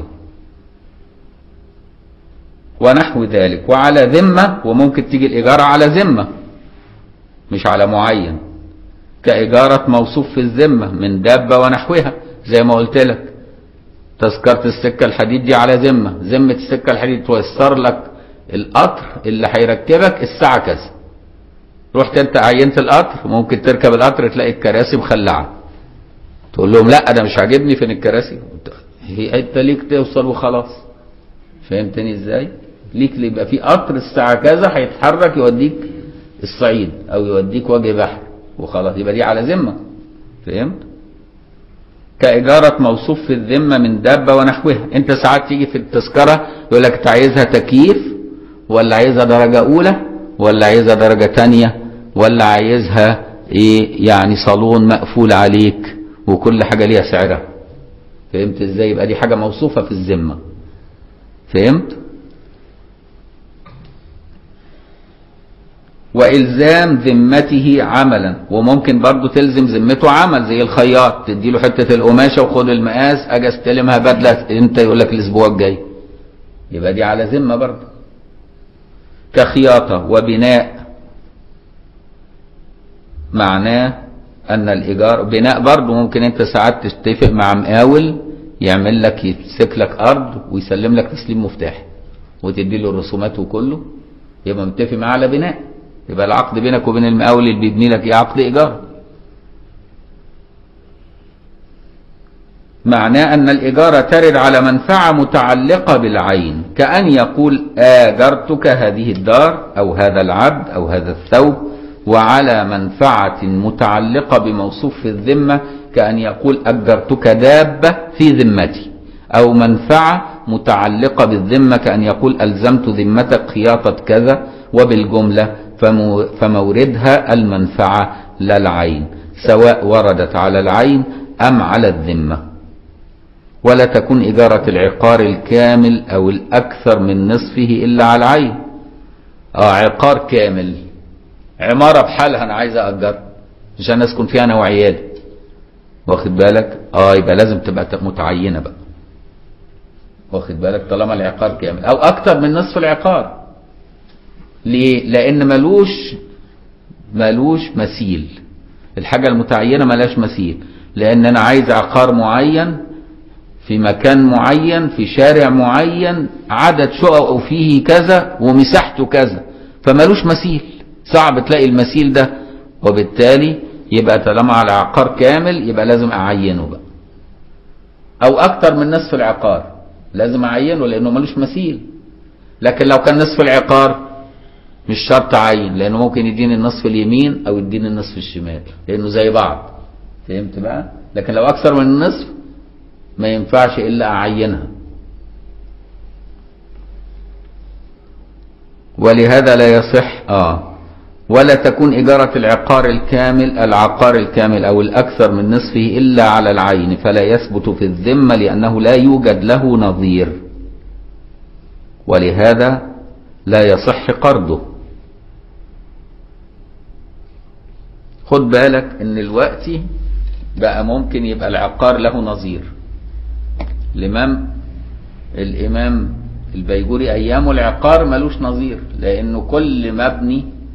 ونحو ذلك وعلى ذمة وممكن تيجي الإجارة على ذمة مش على معين كإجارة موصوف في الذمة من دابة ونحوها زي ما قلت لك تذكرة السكة الحديد دي على ذمة ذمة السكة الحديد توسر لك القطر اللي هيركبك الساعة كذا رحت انت عينت القطر ممكن تركب القطر تلاقي الكراسي مخلعة تقول لهم لا انا مش عاجبني فين الكراسي هي انت ليك توصل وخلاص فهمتني ازاي ليك اللي يبقى في قطر الساعة كذا هيتحرك يوديك الصعيد او يوديك وجه بحر وخلاص يبقى دي على ذمة فهمت كإجارة موصوف في الذمة من دابة ونحوها انت ساعات تيجي في التذكرة يقول لك انت عايزها تكييف ولا عايزها درجة اولى ولا عايزها درجة تانية ولا عايزها ايه يعني صالون مقفول عليك وكل حاجة ليها سعرها فهمت ازاي يبقى دي حاجة موصوفة في الذمة فهمت والزام ذمته عملا وممكن برضو تلزم ذمته عمل زي الخياط تدي له حته القماشه وخد المقاس اجي استلمها بدله انت يقول لك الاسبوع الجاي يبقى دي على ذمه برضو كخياطه وبناء معناه ان الايجار بناء برضو ممكن انت ساعات تتفق مع مقاول يعمل لك يمسك لك ارض ويسلم لك تسليم مفتاح وتدي له الرسومات وكله يبقى متفق معاه على بناء يبقى العقد بينك وبين المقاول اللي بيبني لك ايه عقد ايجار معناه ان الايجار ترد على منفعه متعلقه بالعين كان يقول اجرتك هذه الدار او هذا العبد او هذا الثوب وعلى منفعه متعلقه بموصوف في الذمه كان يقول اجرتك دابه في ذمتي او منفعه متعلقه بالذمه كان يقول الزمت ذمتك خياطه كذا وبالجمله فمو- فموردها المنفعة لا العين سواء وردت على العين أم على الذمة ولا تكون إجارة العقار الكامل أو الأكثر من نصفه إلا على العين آه عقار كامل عمارة بحالها أنا عايز أأجر عشان أسكن فيها أنا وعيالي واخد بالك اه يبقى لازم تبقى متعينة بقى واخد بالك طالما العقار كامل أو أكتر من نصف العقار ليه؟ لأن ملوش ملوش مثيل الحاجة المتعينة ملاش مثيل لأن أنا عايز عقار معين في مكان معين في شارع معين عدد شقق فيه كذا ومساحته كذا فملوش مثيل صعب تلاقي المثيل ده وبالتالي يبقى طالما على عقار كامل يبقى لازم أعينه بقى أو أكتر من نصف العقار لازم أعينه لأنه ملوش مثيل لكن لو كان نصف العقار مش شرط اعين لانه ممكن يديني النصف اليمين او يديني النصف الشمال لانه زي بعض فهمت بقى لكن لو اكثر من النصف ما ينفعش الا اعينها ولهذا لا يصح اه ولا تكون إجارة العقار الكامل العقار الكامل أو الأكثر من نصفه إلا على العين فلا يثبت في الذمة لأنه لا يوجد له نظير ولهذا لا يصح قرضه خد بالك ان الوقت بقى ممكن يبقى العقار له نظير الامام الامام البيجوري ايامه العقار ملوش نظير لانه كل مبني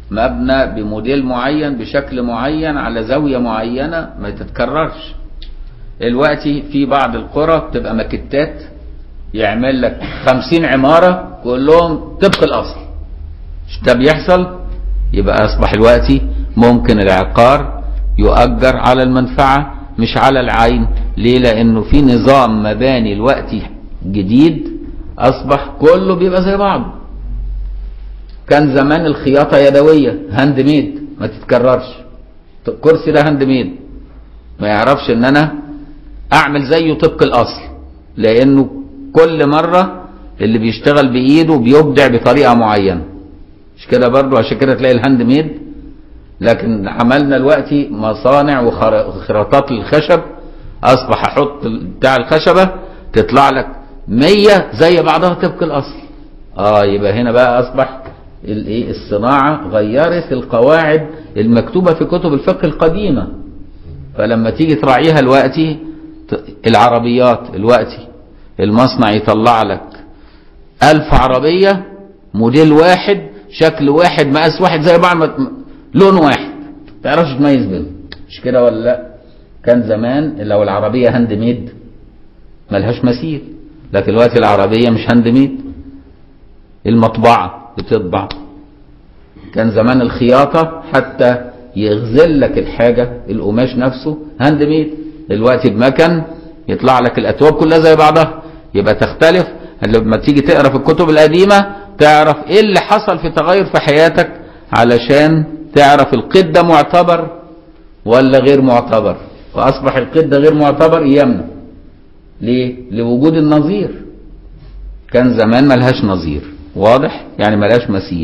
مبنى بموديل معين بشكل معين على زاوية معينة ما تتكررش دلوقتي في بعض القرى بتبقى ماكتات يعمل لك خمسين عمارة كلهم طبق الأصل مش ده بيحصل يبقى أصبح دلوقتي ممكن العقار يؤجر على المنفعة مش على العين ليه لأنه في نظام مباني دلوقتي جديد أصبح كله بيبقى زي بعض كان زمان الخياطة يدوية هاند ميد ما تتكررش الكرسي ده هاند ميد ما يعرفش ان انا اعمل زيه طبق الاصل لانه كل مرة اللي بيشتغل بايده بيبدع بطريقة معينة مش كده برضو عشان كده تلاقي الهاند ميد لكن عملنا دلوقتي مصانع وخراطات للخشب اصبح احط بتاع الخشبة تطلع لك مية زي بعضها طبق الاصل اه يبقى هنا بقى اصبح الايه الصناعة غيرت القواعد المكتوبة في كتب الفقه القديمة فلما تيجي تراعيها دلوقتي العربيات دلوقتي المصنع يطلع لك ألف عربية موديل واحد شكل واحد مقاس واحد زي بعض لون واحد تعرفش تميز بينهم مش كده ولا لا كان زمان لو العربية هاند ميد ملهاش مثيل لكن دلوقتي العربية مش هاند ميد المطبعة بتطبع كان زمان الخياطة حتى يغزل لك الحاجة القماش نفسه هاند ميد دلوقتي بمكن يطلع لك الأتواب كلها زي بعضها يبقى تختلف لما تيجي تقرا في الكتب القديمة تعرف ايه اللي حصل في تغير في حياتك علشان تعرف القيد ده معتبر ولا غير معتبر فأصبح القيد ده غير معتبر ايامنا ليه؟ لوجود النظير كان زمان ملهاش نظير واضح يعني ملاش مثيل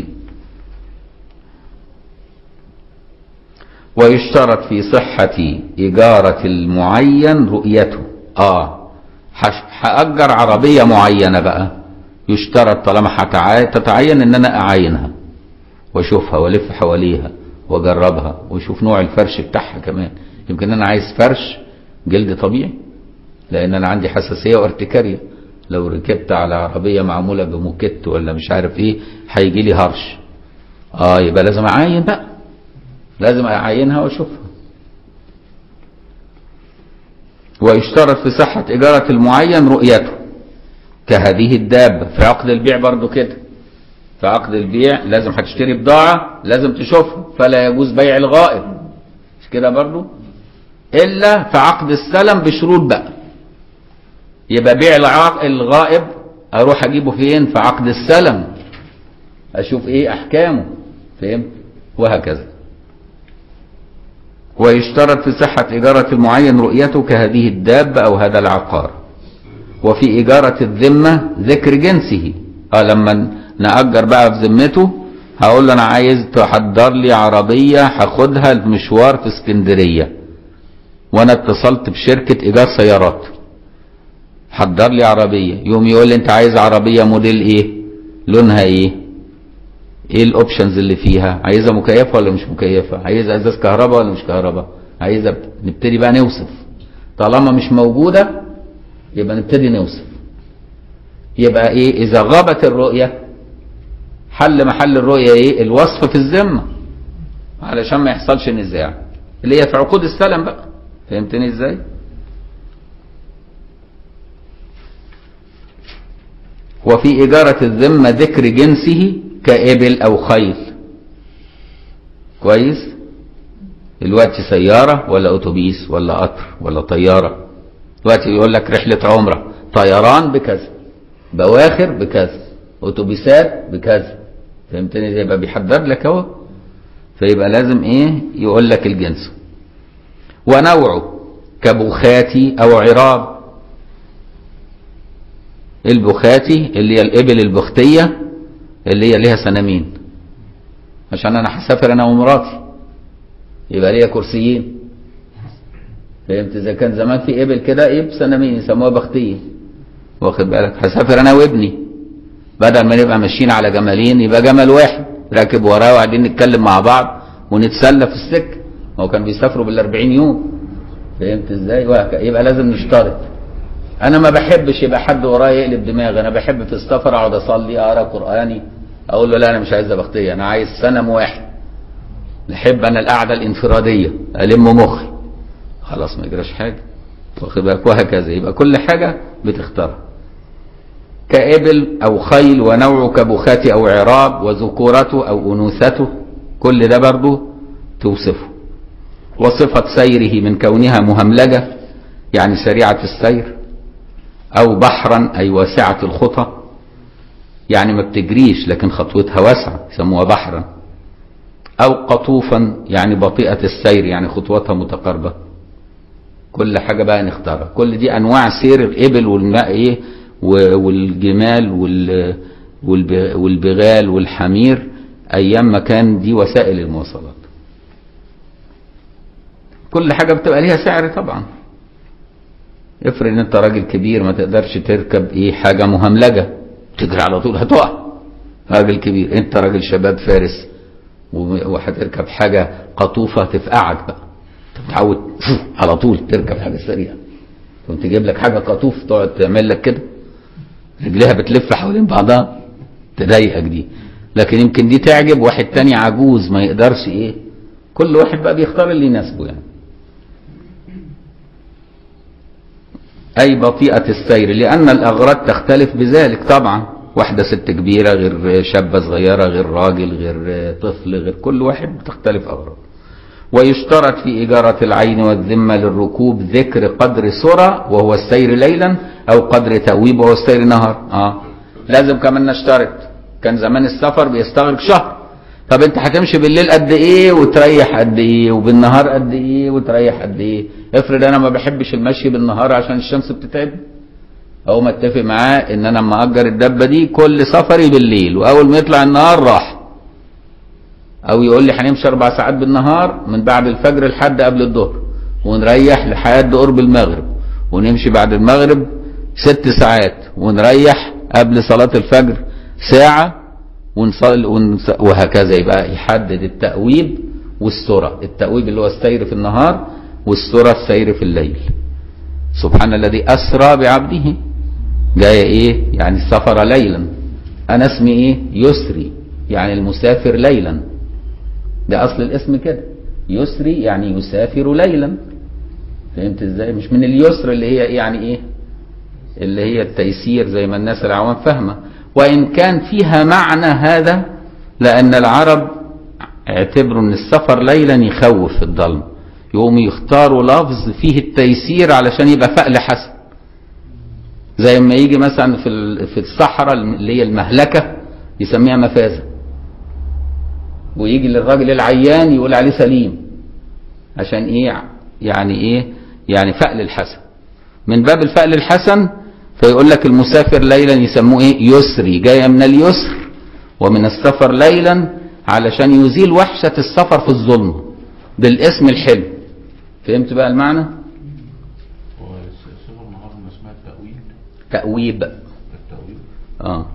ويشترط في صحة إجارة المعين رؤيته آه هأجر عربية معينة بقى يشترط طالما تتعين إن أنا أعاينها وأشوفها وألف حواليها وأجربها وأشوف نوع الفرش بتاعها كمان يمكن أنا عايز فرش جلد طبيعي لأن أنا عندي حساسية وارتكارية لو ركبت على عربية معمولة بموكيت ولا مش عارف ايه هيجي لي هرش اه يبقى لازم اعاين بقى لازم اعاينها واشوفها ويشترط في صحة إجارة المعين رؤيته كهذه الدابة في عقد البيع برضو كده في عقد البيع لازم هتشتري بضاعة لازم تشوفها فلا يجوز بيع الغائب مش كده برضو إلا في عقد السلم بشروط بقى يبقى بيع الغائب اروح اجيبه فين في عقد السلم اشوف ايه احكامه فهمت وهكذا ويشترط في صحة إجارة المعين رؤيته كهذه الدابة أو هذا العقار وفي إجارة الذمة ذكر جنسه اه لما نأجر بقى في ذمته هقول له أنا عايز تحضر لي عربية هاخدها المشوار في اسكندرية وأنا اتصلت بشركة إيجار سيارات حضر لي عربية يوم يقول لي انت عايز عربية موديل ايه لونها ايه ايه الاوبشنز اللي فيها عايزها مكيفة ولا مش مكيفة عايزها ازاز كهرباء ولا مش كهرباء عايزها نبتدي بقى نوصف طالما مش موجودة يبقى نبتدي نوصف يبقى ايه اذا غابت الرؤية حل محل الرؤية ايه الوصف في الذمة علشان ما يحصلش نزاع اللي هي في عقود السلم بقى فهمتني ازاي وفي إجارة الذمة ذكر جنسه كإبل أو خيل كويس دلوقتي سيارة ولا أتوبيس ولا قطر ولا طيارة دلوقتي يقول لك رحلة عمرة طيران بكذا بواخر بكذا أتوبيسات بكذا فهمتني زي يبقى بيحضر لك اهو فيبقى لازم ايه يقول لك الجنس ونوعه كبخاتي او عراب البخاتي اللي هي الإبل البختية اللي هي ليها سنامين عشان أنا هسافر أنا ومراتي يبقى ليا كرسيين فهمت إذا كان زمان في إبل كده إيه بسنامين يسموها بختية واخد بالك هسافر أنا وابني بدل ما نبقى ماشيين على جمالين يبقى جمل واحد راكب وراه وقاعدين نتكلم مع بعض ونتسلى في السكة ما هو كان بيسافروا بالأربعين يوم فهمت ازاي يبقى لازم نشترط انا ما بحبش يبقى حد ورايا يقلب دماغي انا بحب في السفر اقعد اصلي اقرا قراني اقول له لا انا مش عايز بختيه انا عايز سنم واحد احب انا القعده الانفراديه الم مخي خلاص ما يجراش حاجه واخد بالك وهكذا يبقى كل حاجه بتختارها كإبل أو خيل ونوع كبخات أو عراب وذكورته أو أنوثته كل ده برضه توصفه وصفة سيره من كونها مهملجة يعني سريعة السير أو بحرا أي واسعة الخطى يعني ما بتجريش لكن خطوتها واسعة يسموها بحرا أو قطوفا يعني بطيئة السير يعني خطوتها متقاربة كل حاجة بقى نختارها كل دي أنواع سير الإبل والماء إيه والجمال والبغال والحمير أيام ما كان دي وسائل المواصلات كل حاجة بتبقى ليها سعر طبعا افرض ان انت راجل كبير ما تقدرش تركب ايه حاجة مهملجة تجري على طول هتقع راجل كبير انت راجل شباب فارس وهتركب حاجة قطوفة تفقعك بقى انت متعود على طول تركب حاجة سريعة كنت تجيب لك حاجة قطوف تقعد تعمل لك كده رجليها بتلف حوالين بعضها تضايقك دي لكن يمكن دي تعجب واحد تاني عجوز ما يقدرش ايه كل واحد بقى بيختار اللي يناسبه يعني أي بطيئة السير لأن الأغراض تختلف بذلك طبعا واحدة ست كبيرة غير شابة صغيرة غير راجل غير طفل غير كل واحد بتختلف أغراض ويشترط في إجارة العين والذمة للركوب ذكر قدر سرى وهو السير ليلا أو قدر تأويب وهو السير نهار آه. لازم كمان نشترط كان زمان السفر بيستغرق شهر طب انت هتمشي بالليل قد ايه وتريح قد ايه وبالنهار قد ايه وتريح قد ايه افرض انا ما بحبش المشي بالنهار عشان الشمس بتتعب او ما اتفق معاه ان انا اما اجر الدبه دي كل سفري بالليل واول ما يطلع النهار راح او يقول لي هنمشي اربع ساعات بالنهار من بعد الفجر لحد قبل الظهر ونريح لحد قرب المغرب ونمشي بعد المغرب ست ساعات ونريح قبل صلاة الفجر ساعة ونصل ونص... وهكذا يبقى يحدد التأويب والسرى التأويب اللي هو السير في النهار والسرى السير في الليل سبحان الذي أسرى بعبده جاية إيه يعني السفر ليلا أنا اسمي إيه يسري يعني المسافر ليلا ده أصل الاسم كده يسري يعني يسافر ليلا فهمت ازاي مش من اليسر اللي هي يعني ايه اللي هي التيسير زي ما الناس العوام فاهمه وان كان فيها معنى هذا لان العرب اعتبروا ان السفر ليلا يخوف في الظلم يقوموا يختاروا لفظ فيه التيسير علشان يبقى فأل حسن زي ما يجي مثلا في في الصحراء اللي هي المهلكه يسميها مفازه ويجي للراجل العيان يقول عليه سليم عشان ايه يعني ايه يعني فأل الحسن من باب الفأل الحسن فيقول لك المسافر ليلا يسموه ايه يسري جاية من اليسر ومن السفر ليلا علشان يزيل وحشة السفر في الظلم بالاسم الحلو فهمت بقى المعنى هو صفر النهار ما اسمها التأويل تأويب التأويل اه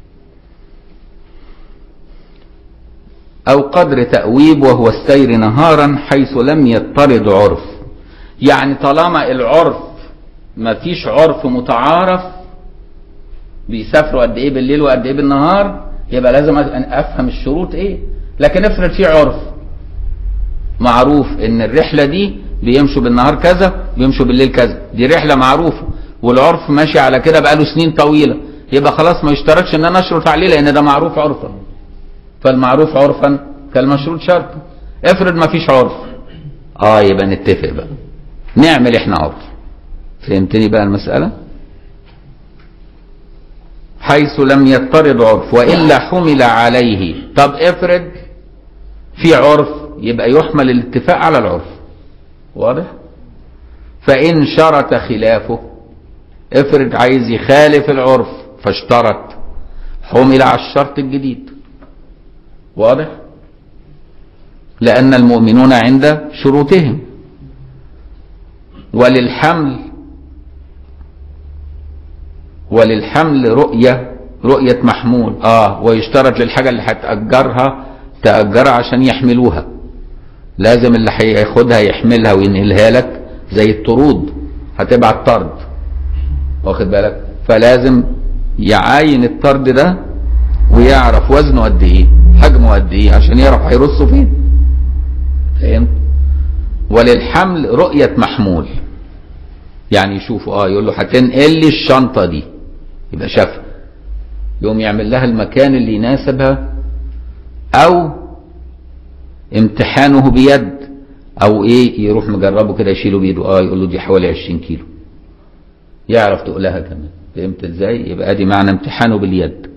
أو قدر تأويب وهو السير نهارا حيث لم يضطرد عرف يعني طالما العرف ما فيش عرف متعارف بيسافروا قد ايه بالليل وقد ايه بالنهار يبقى لازم أن افهم الشروط ايه لكن افرض في عرف معروف ان الرحله دي بيمشوا بالنهار كذا بيمشوا بالليل كذا دي رحله معروفه والعرف ماشي على كده بقاله سنين طويله يبقى خلاص ما يشترطش ان انا اشرط عليه لان ده معروف عرفا فالمعروف عرفا كالمشروط شرطا افرض ما فيش عرف اه يبقى نتفق بقى نعمل احنا عرف فهمتني بقى المسألة حيث لم يضطرد عرف وإلا حمل عليه طب افرض في عرف يبقى يحمل الاتفاق على العرف واضح فإن شرط خلافه افرض عايز يخالف العرف فاشترط حمل على الشرط الجديد واضح لأن المؤمنون عند شروطهم وللحمل وللحمل رؤية رؤية محمول اه ويشترط للحاجة اللي هتأجرها تأجرها عشان يحملوها لازم اللي هياخدها يحملها وينقلها لك زي الطرود هتبعت طرد واخد بالك فلازم يعاين الطرد ده ويعرف وزنه قد ايه حجمه قد ايه عشان يعرف هيرصه فين فهمت وللحمل رؤية محمول يعني يشوفوا اه يقول له هتنقل لي الشنطة دي يبقى شافها يقوم يعمل لها المكان اللي يناسبها او امتحانه بيد او ايه يروح مجربه كده يشيله بايده اه يقول له دي حوالي 20 كيلو يعرف تقولها كمان فهمت ازاي يبقى دي معنى امتحانه باليد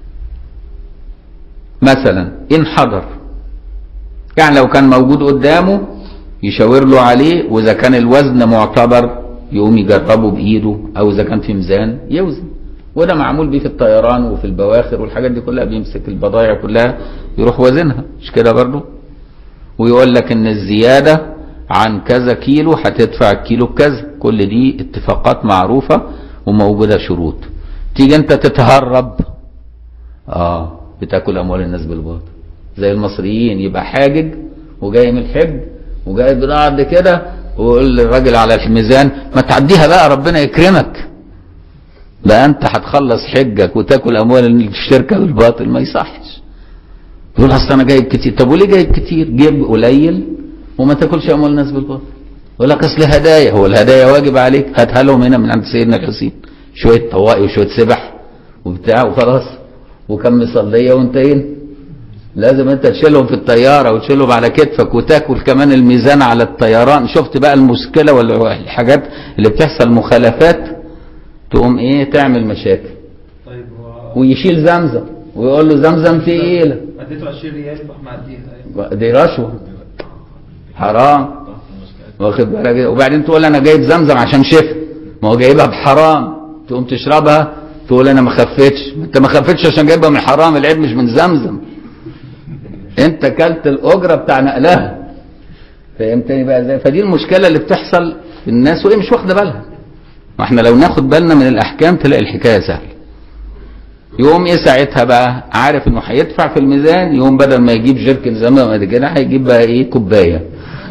مثلا ان حضر يعني لو كان موجود قدامه يشاور له عليه واذا كان الوزن معتبر يقوم يجربه بايده او اذا كان في ميزان يوزن وده معمول بيه في الطيران وفي البواخر والحاجات دي كلها بيمسك البضائع كلها يروح وزنها مش كده برضه ويقول لك ان الزيادة عن كذا كيلو هتدفع الكيلو بكذا كل دي اتفاقات معروفة وموجودة شروط تيجي انت تتهرب اه بتاكل اموال الناس بالباطل زي المصريين يبقى حاجج وجاي من الحج وجاي بضاعة قد كده ويقول للراجل على الميزان ما تعديها بقى ربنا يكرمك بقى انت هتخلص حجك وتاكل اموال الشركة بالباطل ما يصحش يقول اصل انا جايب كتير طب وليه جايب كتير جيب قليل وما تاكلش اموال الناس بالباطل يقول لك اصل هدايا هو الهدايا واجب عليك هاتها لهم هنا من عند سيدنا الحسين شويه طواقي وشويه سبح وبتاع وخلاص وكم مصليه وانتهينا لازم انت تشيلهم في الطياره وتشيلهم على كتفك وتاكل كمان الميزان على الطيران شفت بقى المشكله ولا الحاجات اللي بتحصل مخالفات تقوم ايه تعمل مشاكل طيب هو ويشيل زمزم ويقول له زمزم تقيله اديته 20 ريال يروح معديها أيوة. دي رشوه حرام واخد بالك إيه؟ وبعدين تقول انا جايب زمزم عشان شفا ما هو جايبها بحرام تقوم تشربها تقول انا ما خفتش ما انت ما خفتش عشان جايبها من حرام العيب مش من زمزم انت كلت الاجره بتاع نقلها فهمتني بقى ازاي فدي المشكله اللي بتحصل في الناس وهي مش واخده بالها ما احنا لو ناخد بالنا من الاحكام تلاقي الحكايه سهله يقوم ايه ساعتها بقى عارف انه هيدفع في الميزان يقوم بدل ما يجيب جيركن زي ما قد كده هيجيب بقى ايه كوبايه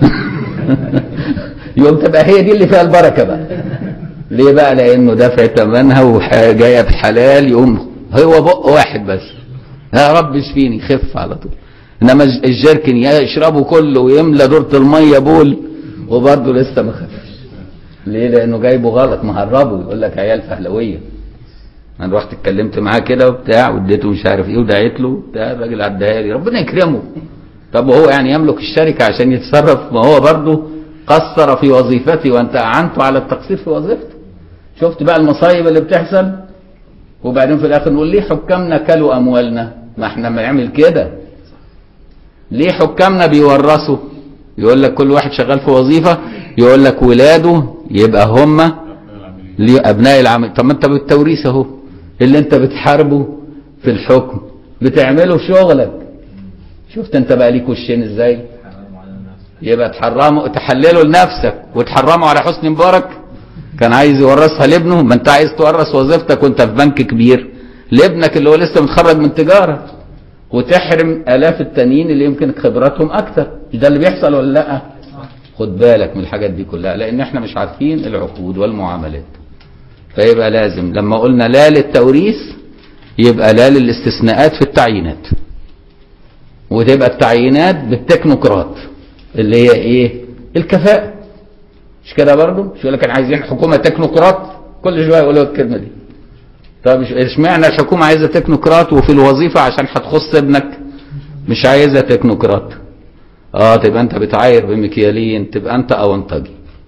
يقوم تبقى هي دي اللي فيها البركه بقى ليه بقى لانه دافع ثمنها وجايه بحلال يقوم هو بق واحد بس يا رب اشفيني خف على طول انما الج- الجيركن يشربه كله ويملى دورة الميه بول وبرضه لسه ما خفش ليه لانه جايبه غلط مهربه يقول لك عيال فهلويه انا رحت اتكلمت معاه كده وبتاع واديته مش عارف ايه ودعيت له بتاع الراجل عداها لي ربنا يكرمه طب وهو يعني يملك الشركه عشان يتصرف ما هو برضه قصر في وظيفته وانت اعنته على التقصير في وظيفته شفت بقى المصايب اللي بتحصل وبعدين في الاخر نقول ليه حكامنا كلوا اموالنا ما احنا بنعمل كده ليه حكامنا بيورثوا يقول لك كل واحد شغال في وظيفه يقول لك ولاده يبقى هم ليه ابناء العمل طب ما انت بالتوريث اهو اللي انت بتحاربه في الحكم بتعمله في شغلك شفت انت بقى ليك وشين ازاي يبقى تحرمه تحلله لنفسك وتحرمه على حسني مبارك كان عايز يورثها لابنه ما انت عايز تورث وظيفتك وانت في بنك كبير لابنك اللي هو لسه متخرج من تجاره وتحرم الاف التانيين اللي يمكن خبراتهم اكتر مش ده اللي بيحصل ولا لا خد بالك من الحاجات دي كلها لان احنا مش عارفين العقود والمعاملات فيبقى لازم لما قلنا لا للتوريث يبقى لا للاستثناءات في التعيينات وتبقى التعيينات بالتكنوقراط اللي هي ايه الكفاءة مش كده برضه مش يقول لك انا عايزين حكومة تكنوقراط كل شوية يقولوا الكلمة دي طب إيش- اشمعنى الحكومة عايزة تكنوقراط وفي الوظيفة عشان هتخص ابنك مش عايزة تكنوقراط اه تبقى انت بتعاير بمكيالين تبقى انت اونطجي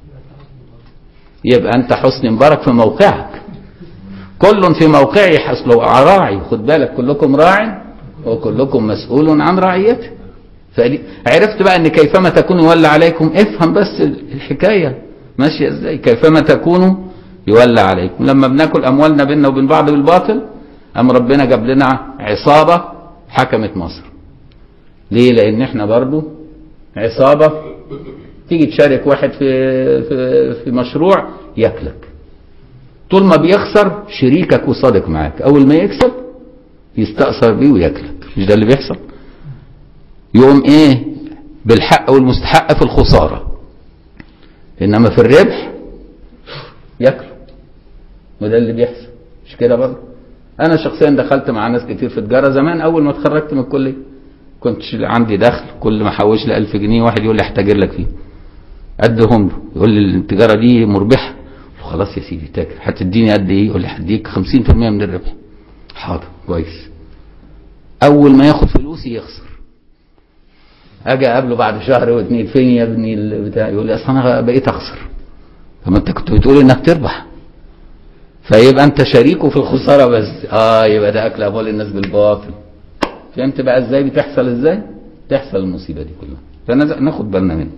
يبقى انت حسني مبارك في موقعك كل في موقعه حسب راعي خد بالك كلكم راع وكلكم مسؤول عن رعيته فدي عرفت بقى ان كيفما تكون يولى عليكم افهم بس الحكايه ماشيه ازاي كيفما تكونوا يولى عليكم لما بناكل اموالنا بيننا وبين بعض بالباطل ام ربنا جاب لنا عصابه حكمت مصر ليه لان احنا برضو عصابه تيجي تشارك واحد في في في مشروع ياكلك طول ما بيخسر شريكك وصادق معاك اول ما يكسب يستأثر بيه وياكلك مش ده اللي بيحصل يقوم ايه بالحق والمستحق في الخسارة انما في الربح ياكله وده اللي بيحصل مش كده برضه انا شخصيا دخلت مع ناس كتير في تجارة زمان اول ما اتخرجت من الكلية كنتش عندي دخل كل ما احوش لي 1000 جنيه واحد يقول لي احتاجر لك فيه ادهم له يقول لي التجاره دي مربحه قلت له خلاص يا سيدي تاجر هتديني قد ايه يقول لي هديك 50% من الربح حاضر كويس اول ما ياخد فلوسي يخسر اجي اقابله بعد شهر واثنين فين يا ابني البتاع يقول لي اصل انا بقيت اخسر طب ما انت كنت بتقول انك تربح فيبقى انت شريكه في الخساره بس اه يبقى ده اكل اموال الناس بالباطل فهمت بقى ازاي بتحصل ازاي تحصل المصيبه دي كلها فناخد بالنا منها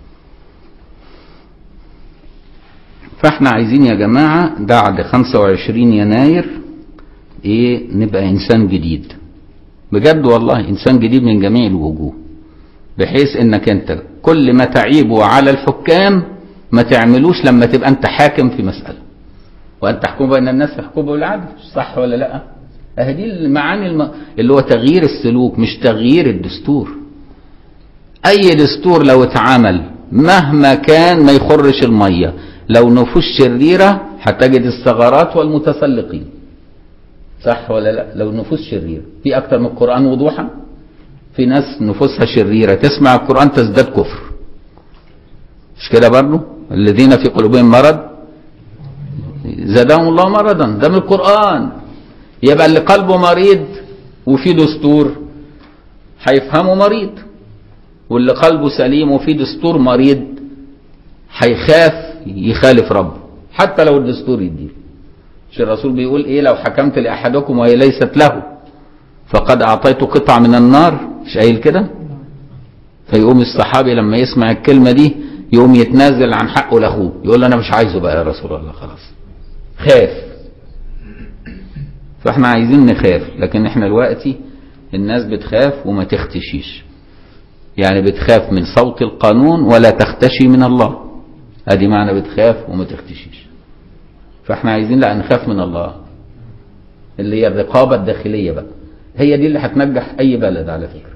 فاحنا عايزين يا جماعه بعد 25 يناير ايه نبقى انسان جديد بجد والله انسان جديد من جميع الوجوه بحيث انك انت كل ما تعيبه على الحكام ما تعملوش لما تبقى انت حاكم في مسألة وان تحكم بين الناس تحكموا بالعدل صح ولا لا اهي دي المعاني الم... اللي هو تغيير السلوك مش تغيير الدستور اي دستور لو اتعمل مهما كان ما يخرش المية لو نفوس شريرة هتجد الثغرات والمتسلقين صح ولا لا لو نفوس شريرة في اكتر من القرآن وضوحا في ناس نفوسها شريرة تسمع القرآن تزداد كفر مش كده برضه الذين في قلوبهم مرض زادهم الله مرضا ده من القرآن يبقى اللي قلبه مريض وفي دستور هيفهمه مريض واللي قلبه سليم وفي دستور مريض هيخاف يخالف ربه حتى لو الدستور يديله مش الرسول بيقول ايه لو حكمت لاحدكم وهي ليست له فقد اعطيت قطعه من النار مش قايل كده فيقوم الصحابي لما يسمع الكلمه دي يقوم يتنازل عن حقه لاخوه يقول له انا مش عايزه بقى يا رسول الله خلاص خاف فاحنا عايزين نخاف لكن احنا دلوقتي الناس بتخاف وما تختشيش يعني بتخاف من صوت القانون ولا تختشي من الله ادي معنى بتخاف وما تختشيش فاحنا عايزين لا نخاف من الله اللي هي الرقابة الداخلية بقى هي دي اللي هتنجح اي بلد على فكرة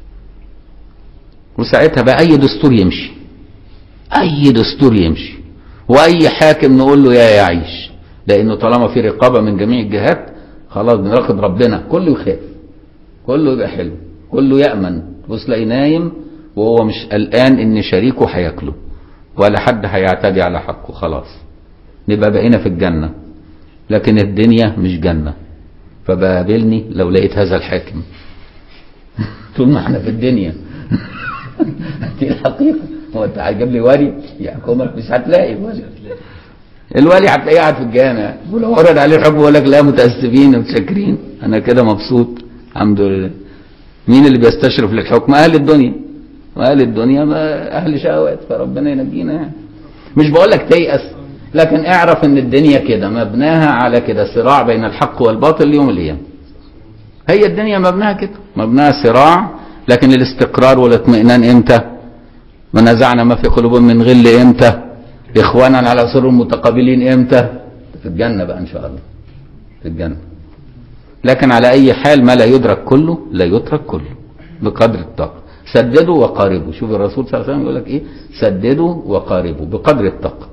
وساعتها بقى اي دستور يمشي اي دستور يمشي واي حاكم نقول له يا يعيش لانه طالما في رقابة من جميع الجهات خلاص بنراقب ربنا كله يخاف كله يبقى حلو كله يأمن بص تلاقي نايم وهو مش قلقان ان شريكه هياكله ولا حد هيعتدي على حقه خلاص نبقى بقينا في الجنة لكن الدنيا مش جنة فبقابلني لو لقيت هذا الحاكم طول ما احنا في الدنيا دي الحقيقة هو انت هتجيب لي ولي يحكمك مش هتلاقي ولي الولي هتلاقيه قاعد في الجامع ولو ورد عليه الحكم يقول لك لا متأسفين متشكرين انا كده مبسوط الحمد لله مين اللي بيستشرف للحكم اهل الدنيا واهل الدنيا ما اهل شهوات فربنا ينجينا يعني مش بقول لك تيأس لكن اعرف ان الدنيا كده مبناها على كده صراع بين الحق والباطل ليوم القيامه هي الدنيا مبناها كده مبناها صراع لكن الاستقرار والاطمئنان امتى ونزعنا ما في قلوبهم من غل امتى اخوانا على سر متقابلين امتى في الجنه بقى ان شاء الله في الجنه لكن على اي حال ما لا يدرك كله لا يترك كله بقدر الطاقه سددوا وقاربوا شوف الرسول صلى الله عليه وسلم يقول لك ايه سددوا وقاربوا بقدر الطاقه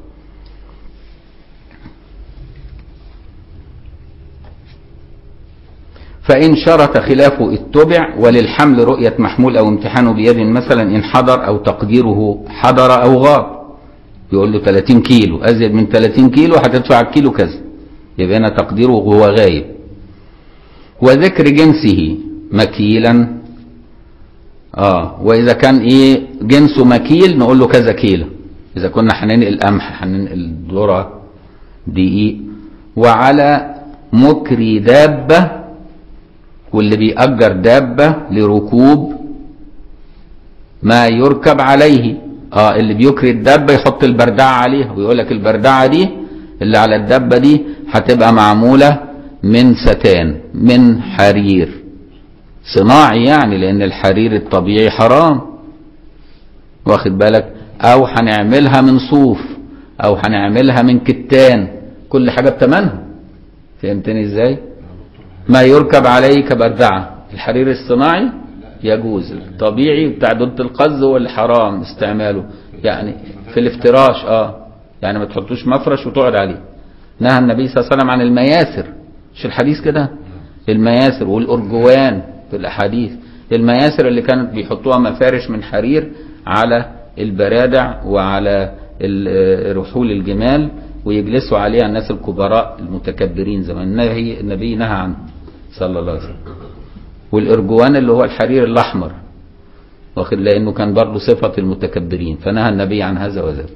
فإن شرط خلافه اتبع وللحمل رؤية محمول أو امتحانه بيد مثلا إن حضر أو تقديره حضر أو غاب يقول له 30 كيلو أزيد من 30 كيلو هتدفع الكيلو كذا يبقى هنا تقديره وهو غايب وذكر جنسه مكيلا اه واذا كان ايه جنسه مكيل نقول له كذا كيلو اذا كنا هننقل قمح هننقل ذره دقيق وعلى مكري دابه واللي بيأجر دابة لركوب ما يركب عليه اه اللي بيكري الدابة يحط البردعة عليها ويقول لك البردعة دي اللي على الدابة دي هتبقى معمولة من ستان من حرير صناعي يعني لان الحرير الطبيعي حرام واخد بالك او هنعملها من صوف او هنعملها من كتان كل حاجة بتمنها فهمتني ازاي ما يركب عليه كبردعة الحرير الصناعي يجوز الطبيعي بتاع دودة القز هو اللي حرام استعماله يعني في الافتراش اه يعني ما تحطوش مفرش وتقعد عليه نهى النبي صلى الله عليه وسلم عن المياسر مش الحديث كده المياسر والأرجوان في الأحاديث المياسر اللي كانت بيحطوها مفارش من حرير على البرادع وعلى ال- رحول الجمال ويجلسوا عليها الناس الكبراء المتكبرين زمان النبي النبي نهى عنه صلى الله عليه وسلم والارجوان اللي هو الحرير الاحمر واخد لانه كان برضه صفه المتكبرين فنهى النبي عن هذا وذاك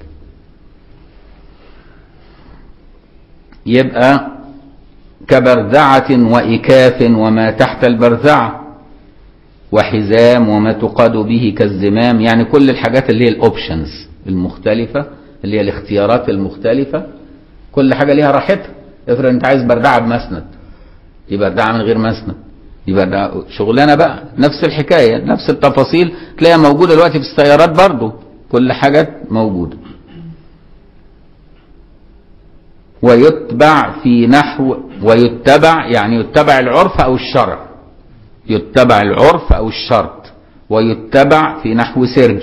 يبقى كبرذعة وإكاف وما تحت البرذعة وحزام وما تقاد به كالزمام يعني كل الحاجات اللي هي الاوبشنز المختلفة اللي هي الاختيارات المختلفة كل حاجة ليها راحتها افرض انت عايز بردعة بمسند دي بردعة من غير مسند دي بردعة شغلانة بقى نفس الحكاية نفس التفاصيل تلاقيها موجودة دلوقتي في السيارات برضو كل حاجة موجودة ويتبع في نحو ويتبع يعني يتبع العرف او الشرع يتبع العرف او الشرط ويتبع في نحو سرج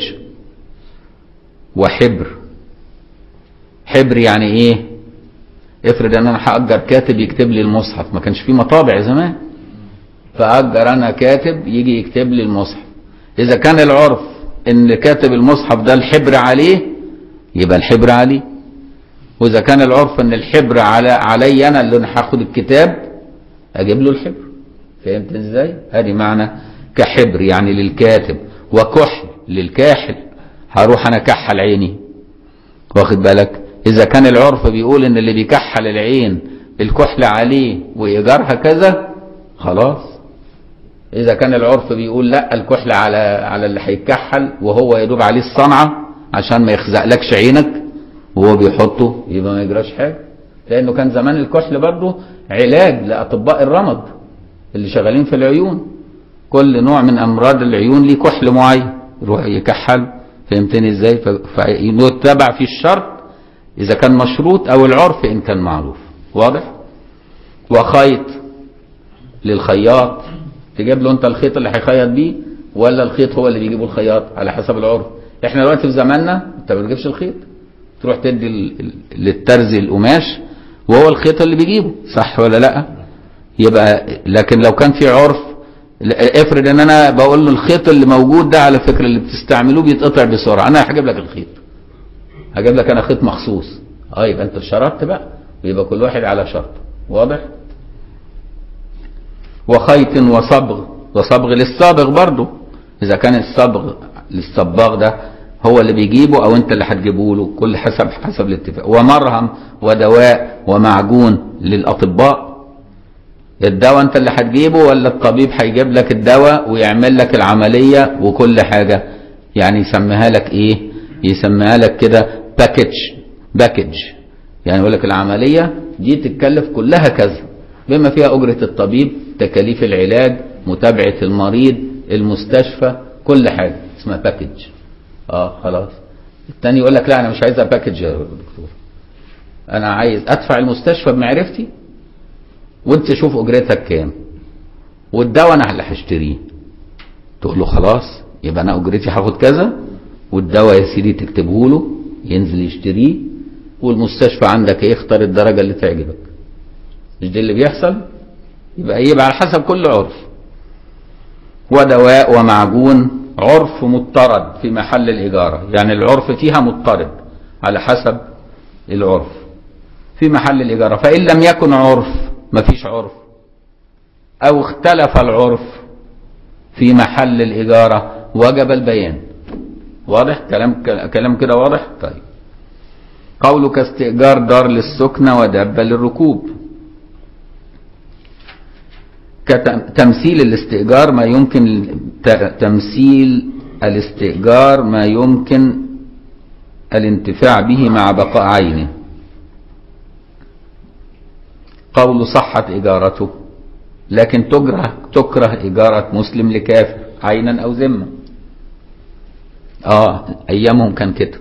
وحبر حبر يعني ايه افرض ان انا هاجر كاتب يكتب لي المصحف ما كانش فيه مطابع زمان فاجر انا كاتب يجي يكتب لي المصحف اذا كان العرف ان كاتب المصحف ده الحبر عليه يبقى الحبر عليه واذا كان العرف ان الحبر على علي انا اللي انا هاخد الكتاب اجيب له الحبر فهمت ازاي هذه معنى كحبر يعني للكاتب وكحل للكاحل هروح انا كحل عيني واخد بالك اذا كان العرف بيقول ان اللي بيكحل العين الكحل عليه وايجارها كذا خلاص اذا كان العرف بيقول لا الكحل على على اللي هيتكحل وهو يدوب عليه الصنعه عشان ما يخزقلكش عينك وهو بيحطه يبقى ما يجراش حاجه لانه كان زمان الكحل برضه علاج لاطباء الرمد اللي شغالين في العيون كل نوع من امراض العيون ليه كحل معين يروح يكحل فهمتني ازاي ف- فيتبع في الشرط اذا كان مشروط او العرف ان كان معروف واضح وخيط للخياط تجيب له انت الخيط اللي هيخيط بيه ولا الخيط هو اللي بيجيبه الخياط على حسب العرف احنا دلوقتي في زماننا انت ما بتجيبش الخيط تروح تدي ال- ال- للترزي القماش وهو الخيط اللي بيجيبه صح ولا لا يبقى لكن لو كان في عرف افرض ان انا بقول له الخيط اللي موجود ده على فكره اللي بتستعملوه بيتقطع بسرعه انا هجيب لك الخيط هجيب لك انا خيط مخصوص اه يبقى انت شرطت بقى ويبقى كل واحد على شرط واضح وخيط وصبغ وصبغ للصابغ برضه اذا كان الصبغ للصباغ ده هو اللي بيجيبه او انت اللي هتجيبه له كل حسب حسب الاتفاق ومرهم ودواء ومعجون للاطباء الدواء انت اللي هتجيبه ولا الطبيب هيجيب لك الدواء ويعمل لك العملية وكل حاجة يعني يسميها لك ايه يسميها لك كده باكج باكج يعني يقول لك العملية دي تتكلف كلها كذا بما فيها أجرة الطبيب تكاليف العلاج متابعة المريض المستشفى كل حاجة اسمها باكج اه خلاص التاني يقول لك لا انا مش عايزها باكج يا دكتور انا عايز ادفع المستشفى بمعرفتي وانت شوف اجرتك كام والدواء انا اللي هشتريه تقول له خلاص يبقى انا اجرتي هاخد كذا والدواء يا سيدي تكتبه له ينزل يشتريه والمستشفى عندك ايه اختار الدرجه اللي تعجبك مش ده اللي بيحصل يبقى يبقى على حسب كل عرف ودواء ومعجون عرف مضطرد في محل الإجارة يعني العرف فيها مضطرد على حسب العرف في محل الإجارة فإن لم يكن عرف مفيش عرف أو اختلف العرف في محل الإجارة وجب البيان واضح كلام كلام كده واضح طيب قولك استئجار دار للسكنة ودابة للركوب كتمثيل الاستئجار ما يمكن ت- تمثيل الاستئجار ما يمكن الانتفاع به مع بقاء عينه قول صحت إجارته لكن تكره تكره إجارة مسلم لكافر عينا أو ذمة آه أيامهم كان كده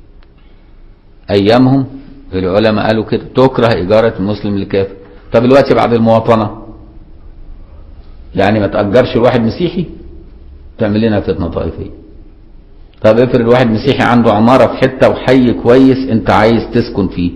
أيامهم العلماء قالوا كده تكره إجارة المسلم لكافر طب دلوقتي بعد المواطنة يعني ما تأجرش الواحد مسيحي تعمل لنا فتنة طائفية طب افرض واحد مسيحي عنده عمارة في حتة وحي كويس انت عايز تسكن فيه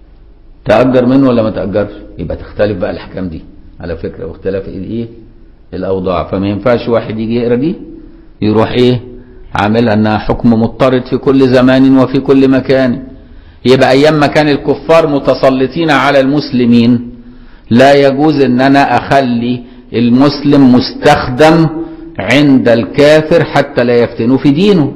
تأجر منه ولا ما تأجرش يبقى تختلف بقى الأحكام دي على فكرة واختلاف ايه الاوضاع فما ينفعش واحد يجي يقرا دي يروح ايه عاملها انها حكم مضطرد في كل زمان وفي كل مكان يبقى ايام ما كان الكفار متسلطين على المسلمين لا يجوز ان انا اخلي المسلم مستخدم عند الكافر حتى لا يفتنوا في دينه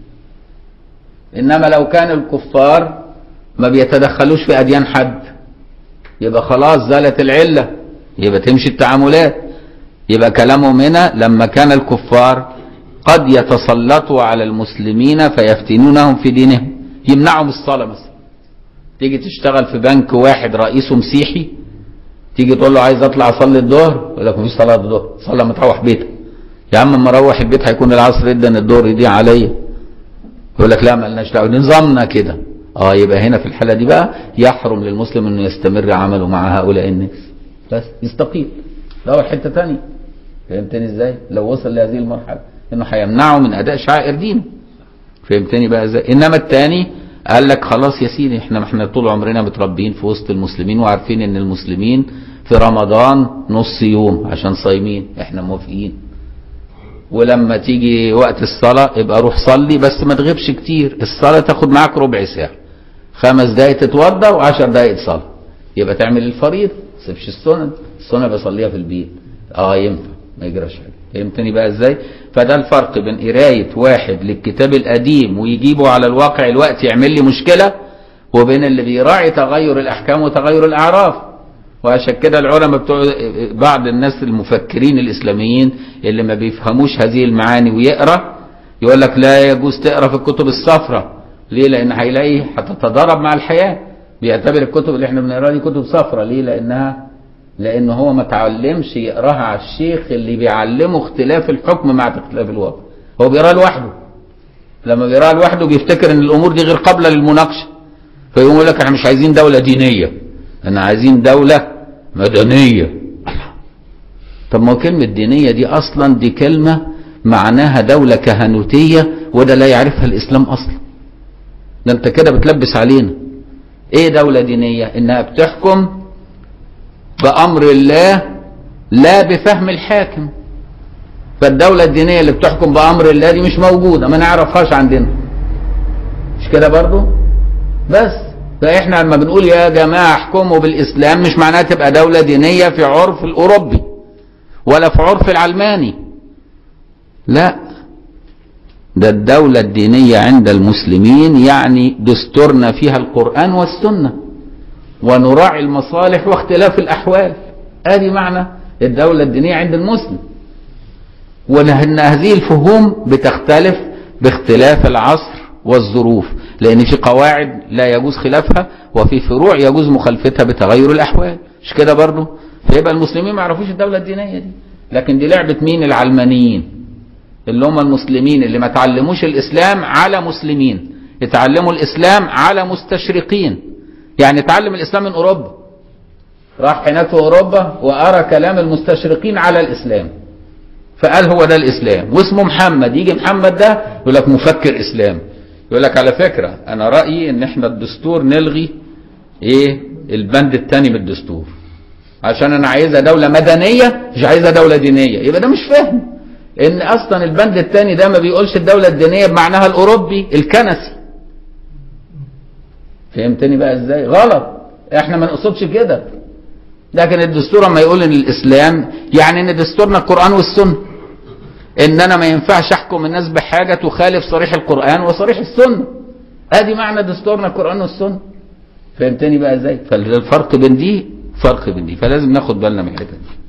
انما لو كان الكفار ما بيتدخلوش في اديان حد يبقى خلاص زالت العله يبقى تمشي التعاملات يبقى كلامهم هنا لما كان الكفار قد يتسلطوا على المسلمين فيفتنونهم في دينهم يمنعهم الصلاه مثلا تيجي تشتغل في بنك واحد رئيسه مسيحي تيجي تقول له عايز اطلع اصلي الظهر يقول لك مفيش صلاه الظهر صلى ما تروح بيتك يا عم اما اروح البيت هيكون العصر جدا الظهر يضيع عليا يقول لك لا مالناش دعوه نظامنا كده اه يبقى هنا في الحاله دي بقى يحرم للمسلم انه يستمر عمله مع هؤلاء الناس بس يستقيل ده حته ثانيه فهمتني ازاي لو وصل لهذه المرحله انه هيمنعه من اداء شعائر دينه فهمتني بقى ازاي انما الثاني قال لك خلاص يا سيدي احنا احنا طول عمرنا متربيين في وسط المسلمين وعارفين ان المسلمين في رمضان نص يوم عشان صايمين احنا موافقين ولما تيجي وقت الصلاة يبقى روح صلي بس ما تغيبش كتير الصلاة تاخد معاك ربع ساعة خمس دقايق تتوضى وعشر دقايق صلاة يبقى تعمل الفريضة ما تسيبش السنن السنة بصليها في البيت اه ينفع ما يجراش حاجة فهمتني بقى ازاي فده الفرق بين قراية واحد للكتاب القديم ويجيبه على الواقع الوقت يعمل لي مشكلة وبين اللي بيراعي تغير الأحكام وتغير الأعراف وعشان كده العلماء بتوع بعض الناس المفكرين الإسلاميين اللي ما بيفهموش هذه المعاني ويقرأ يقول لك لا يجوز تقرأ في الكتب الصفراء ليه لأن هيلاقي هتتضارب مع الحياة بيعتبر الكتب اللي احنا بنقراها دي كتب صفراء ليه لأنها لأن هو ما تعلمش يقراها على الشيخ اللي بيعلمه اختلاف الحكم مع اختلاف الواقع هو بيقراها لوحده لما بيقراها لوحده بيفتكر ان الامور دي غير قابله للمناقشه فيقوم يقول لك احنا مش عايزين دوله دينيه احنا عايزين دوله مدنيه طب ما هو كلمه دينيه دي اصلا دي كلمه معناها دوله كهنوتيه وده لا يعرفها الاسلام اصلا ده انت كده بتلبس علينا ايه دوله دينيه انها بتحكم بأمر الله لا بفهم الحاكم فالدولة الدينية اللي بتحكم بأمر الله دي مش موجودة ما نعرفهاش عندنا مش كده برضو بس فإحنا لما بنقول يا جماعة احكموا بالإسلام مش معناها تبقى دولة دينية في عرف الأوروبي ولا في عرف العلماني لا ده الدولة الدينية عند المسلمين يعني دستورنا فيها القرآن والسنة ونراعي المصالح واختلاف الأحوال ادي معنى الدولة الدينية عند المسلم وأن هذه الفهوم بتختلف باختلاف العصر والظروف لأن في قواعد لا يجوز خلافها وفي فروع يجوز مخالفتها بتغير الأحوال مش كده برضه فيبقى المسلمين ما يعرفوش الدولة الدينية دي لكن دي لعبة مين العلمانيين اللي هم المسلمين اللي ما تعلموش الإسلام على مسلمين اتعلموا الإسلام على مستشرقين يعني اتعلم الإسلام من أوروبا راح هناك في أوروبا وأرى كلام المستشرقين على الإسلام فقال هو ده الإسلام واسمه محمد يجي محمد ده يقول لك مفكر إسلام يقول لك على فكرة أنا رأيي إن إحنا الدستور نلغي إيه البند الثاني من الدستور عشان أنا عايزها دولة مدنية مش عايزها دولة دينية يبقى ده مش فاهم إن أصلا البند الثاني ده ما بيقولش الدولة الدينية بمعناها الأوروبي الكنسي فهمتني بقى ازاي غلط احنا ما نقصدش كده لكن الدستور لما يقول ان الاسلام يعني ان دستورنا القران والسنه ان انا ما ينفعش احكم الناس بحاجه تخالف صريح القران وصريح السنه ادي معنى دستورنا القران والسنه فهمتني بقى ازاي فالفرق بين دي فرق بين دي فلازم ناخد بالنا من الحته دي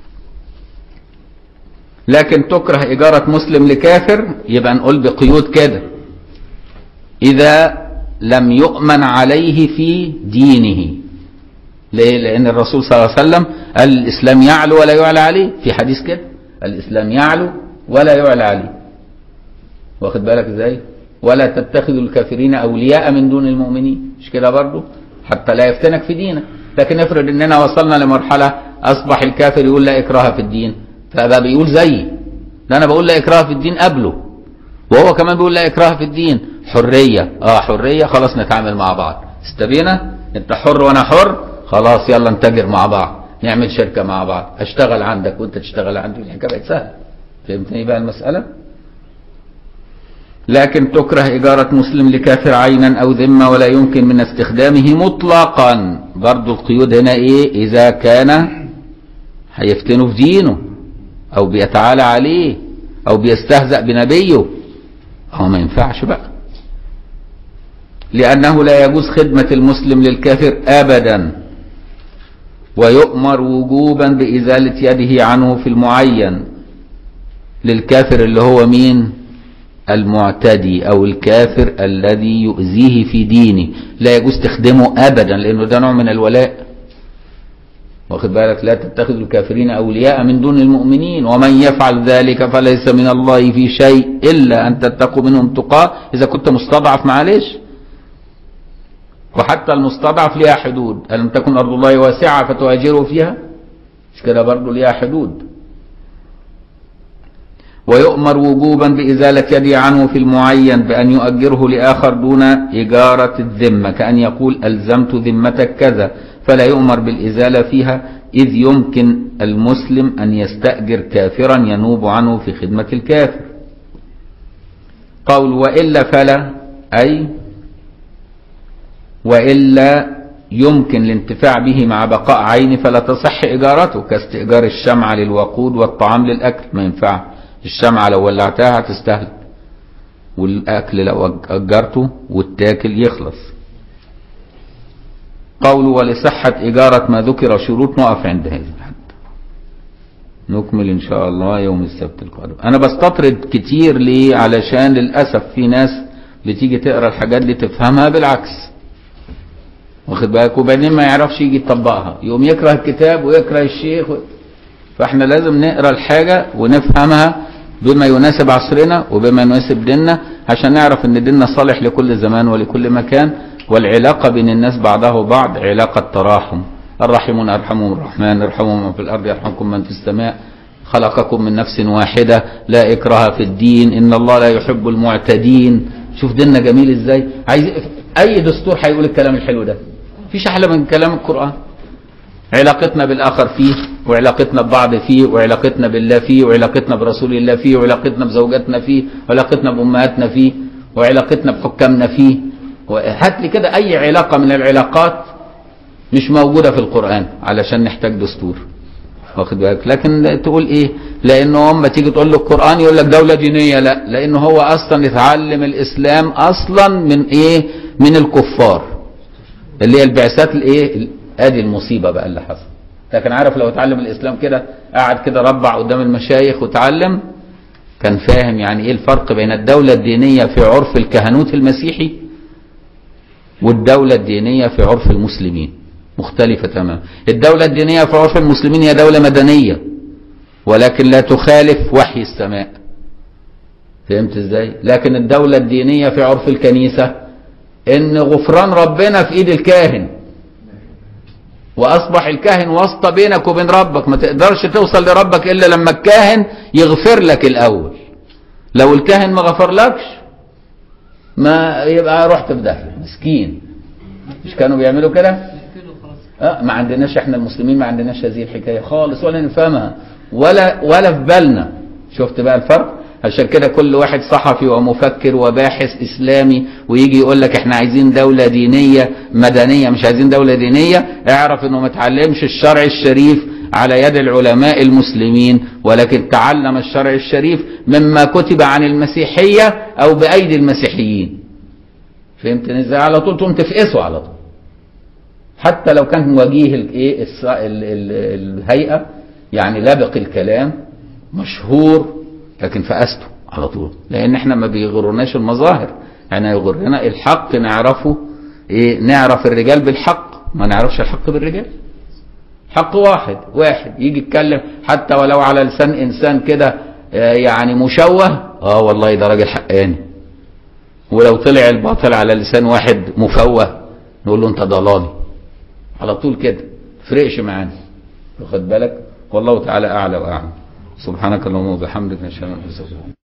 لكن تكره اجاره مسلم لكافر يبقى نقول بقيود كده اذا لم يؤمن عليه في دينه ليه؟ لأن الرسول صلى الله عليه وسلم قال الإسلام يعلو ولا يعلى عليه في حديث كده الإسلام يعلو ولا يعلى عليه واخد بالك ازاي ولا تتخذوا الكافرين أولياء من دون المؤمنين مش كده برضو حتى لا يفتنك في دينك لكن افرض اننا وصلنا لمرحلة اصبح الكافر يقول لا اكراه في الدين فبقى بيقول زيي ده انا بقول لا اكراه في الدين قبله وهو كمان بيقول لا اكراه في الدين حرية اه حرية خلاص نتعامل مع بعض استبينا انت حر وانا حر خلاص يلا نتاجر مع بعض نعمل شركة مع بعض اشتغل عندك وانت تشتغل عندي الحكاية بقت سهلة فهمتني بقى المسألة لكن تكره إجارة مسلم لكافر عينا أو ذمة ولا يمكن من استخدامه مطلقا برضو القيود هنا إيه إذا كان هيفتنه في دينه أو بيتعالى عليه أو بيستهزأ بنبيه هو ما ينفعش بقى لأنه لا يجوز خدمة المسلم للكافر أبدا ويؤمر وجوبا بإزالة يده عنه في المعين للكافر اللي هو مين المعتدي أو الكافر الذي يؤذيه في دينه لا يجوز تخدمه أبدا لأنه ده نوع من الولاء واخد بالك لا تتخذوا الكافرين أولياء من دون المؤمنين ومن يفعل ذلك فليس من الله في شيء إلا أن تتقوا منهم تقاه إذا كنت مستضعف معلش وحتى المستضعف ليها حدود ألم تكن أرض الله واسعة فتهاجروا فيها مش كده برضه ليها حدود ويؤمر وجوبا بإزالة يده عنه في المعين بأن يؤجره لآخر دون إجارة الذمة كأن يقول ألزمت ذمتك كذا فلا يؤمر بالإزالة فيها إذ يمكن المسلم أن يستأجر كافرا ينوب عنه في خدمة الكافر قول وإلا فلا أي وإلا يمكن الانتفاع به مع بقاء عين فلا تصح إجارته كاستئجار الشمعة للوقود والطعام للأكل ما ينفع الشمعة لو ولعتها هتستهلك والأكل لو أجرته والتاكل يخلص قول ولصحة إجارة ما ذكر شروط نقف عند هذا الحد نكمل إن شاء الله يوم السبت القادم أنا بستطرد كتير ليه علشان للأسف في ناس بتيجي تقرأ الحاجات دي تفهمها بالعكس واخد بالك وبعدين ما يعرفش يجي يطبقها يقوم يكره الكتاب ويكره الشيخ و... فاحنا لازم نقرا الحاجة ونفهمها بما يناسب عصرنا وبما يناسب ديننا عشان نعرف ان ديننا صالح لكل زمان ولكل مكان والعلاقة بين الناس بعضها وبعض علاقة تراحم الراحمون أرحمهم الرحمن ارحموا من في الأرض يرحمكم من في السماء خلقكم من نفس واحدة لا إكراه في الدين إن الله لا يحب المعتدين شوف ديننا جميل إزاي عايز أي دستور هيقول الكلام الحلو ده مفيش أحلى من كلام القرآن علاقتنا بالآخر فيه وعلاقتنا ببعض فيه وعلاقتنا بالله فيه وعلاقتنا برسول الله فيه وعلاقتنا بزوجاتنا فيه وعلاقتنا بأمهاتنا فيه وعلاقتنا بحكامنا فيه هات لي كده أي علاقة من العلاقات مش موجودة في القرآن علشان نحتاج دستور واخد بالك لكن تقول ايه لانه هم تيجي تقول له القرآن يقول لك دولة دينية لا لانه هو اصلا اتعلم الاسلام اصلا من ايه من الكفار اللي هي البعثات الايه ادي المصيبة بقى اللي حصل لكن عارف لو اتعلم الاسلام كده قعد كده ربع قدام المشايخ وتعلم كان فاهم يعني ايه الفرق بين الدولة الدينية في عرف الكهنوت المسيحي والدولة الدينية في عرف المسلمين مختلفة تماما الدولة الدينية في عرف المسلمين هي دولة مدنية ولكن لا تخالف وحي السماء فهمت ازاي لكن الدولة الدينية في عرف الكنيسة ان غفران ربنا في ايد الكاهن واصبح الكاهن واسطة بينك وبين ربك ما تقدرش توصل لربك الا لما الكاهن يغفر لك الاول لو الكاهن ما غفرلكش ما يبقى رحت في داهيه مسكين مش كانوا بيعملوا كده آه ما عندناش احنا المسلمين ما عندناش هذه الحكايه خالص ولا نفهمها ولا ولا في بالنا شفت بقى الفرق عشان كده كل واحد صحفي ومفكر وباحث اسلامي ويجي يقول لك احنا عايزين دولة دينية مدنية مش عايزين دولة دينية اعرف انه ما تعلمش الشرع الشريف على يد العلماء المسلمين ولكن تعلم الشرع الشريف مما كتب عن المسيحية او بايدي المسيحيين فهمتني ازاي على طول تقوم تفقسه على طول حتى لو كان وجيه الايه الهيئة يعني لبق الكلام مشهور لكن فقسته على طول لان احنا ما بيغرناش المظاهر احنا يغرنا الحق نعرفه ايه نعرف الرجال بالحق ما نعرفش الحق بالرجال حق واحد واحد يجي يتكلم حتى ولو على لسان انسان كده يعني مشوه اه والله ده راجل حقاني ولو طلع الباطل على لسان واحد مفوه نقول له انت ضلالي على طول كده فرقش معانا واخد بالك والله تعالى اعلى واعلم سبحانك اللهم وبحمدك نشهد ان لا اله الا انت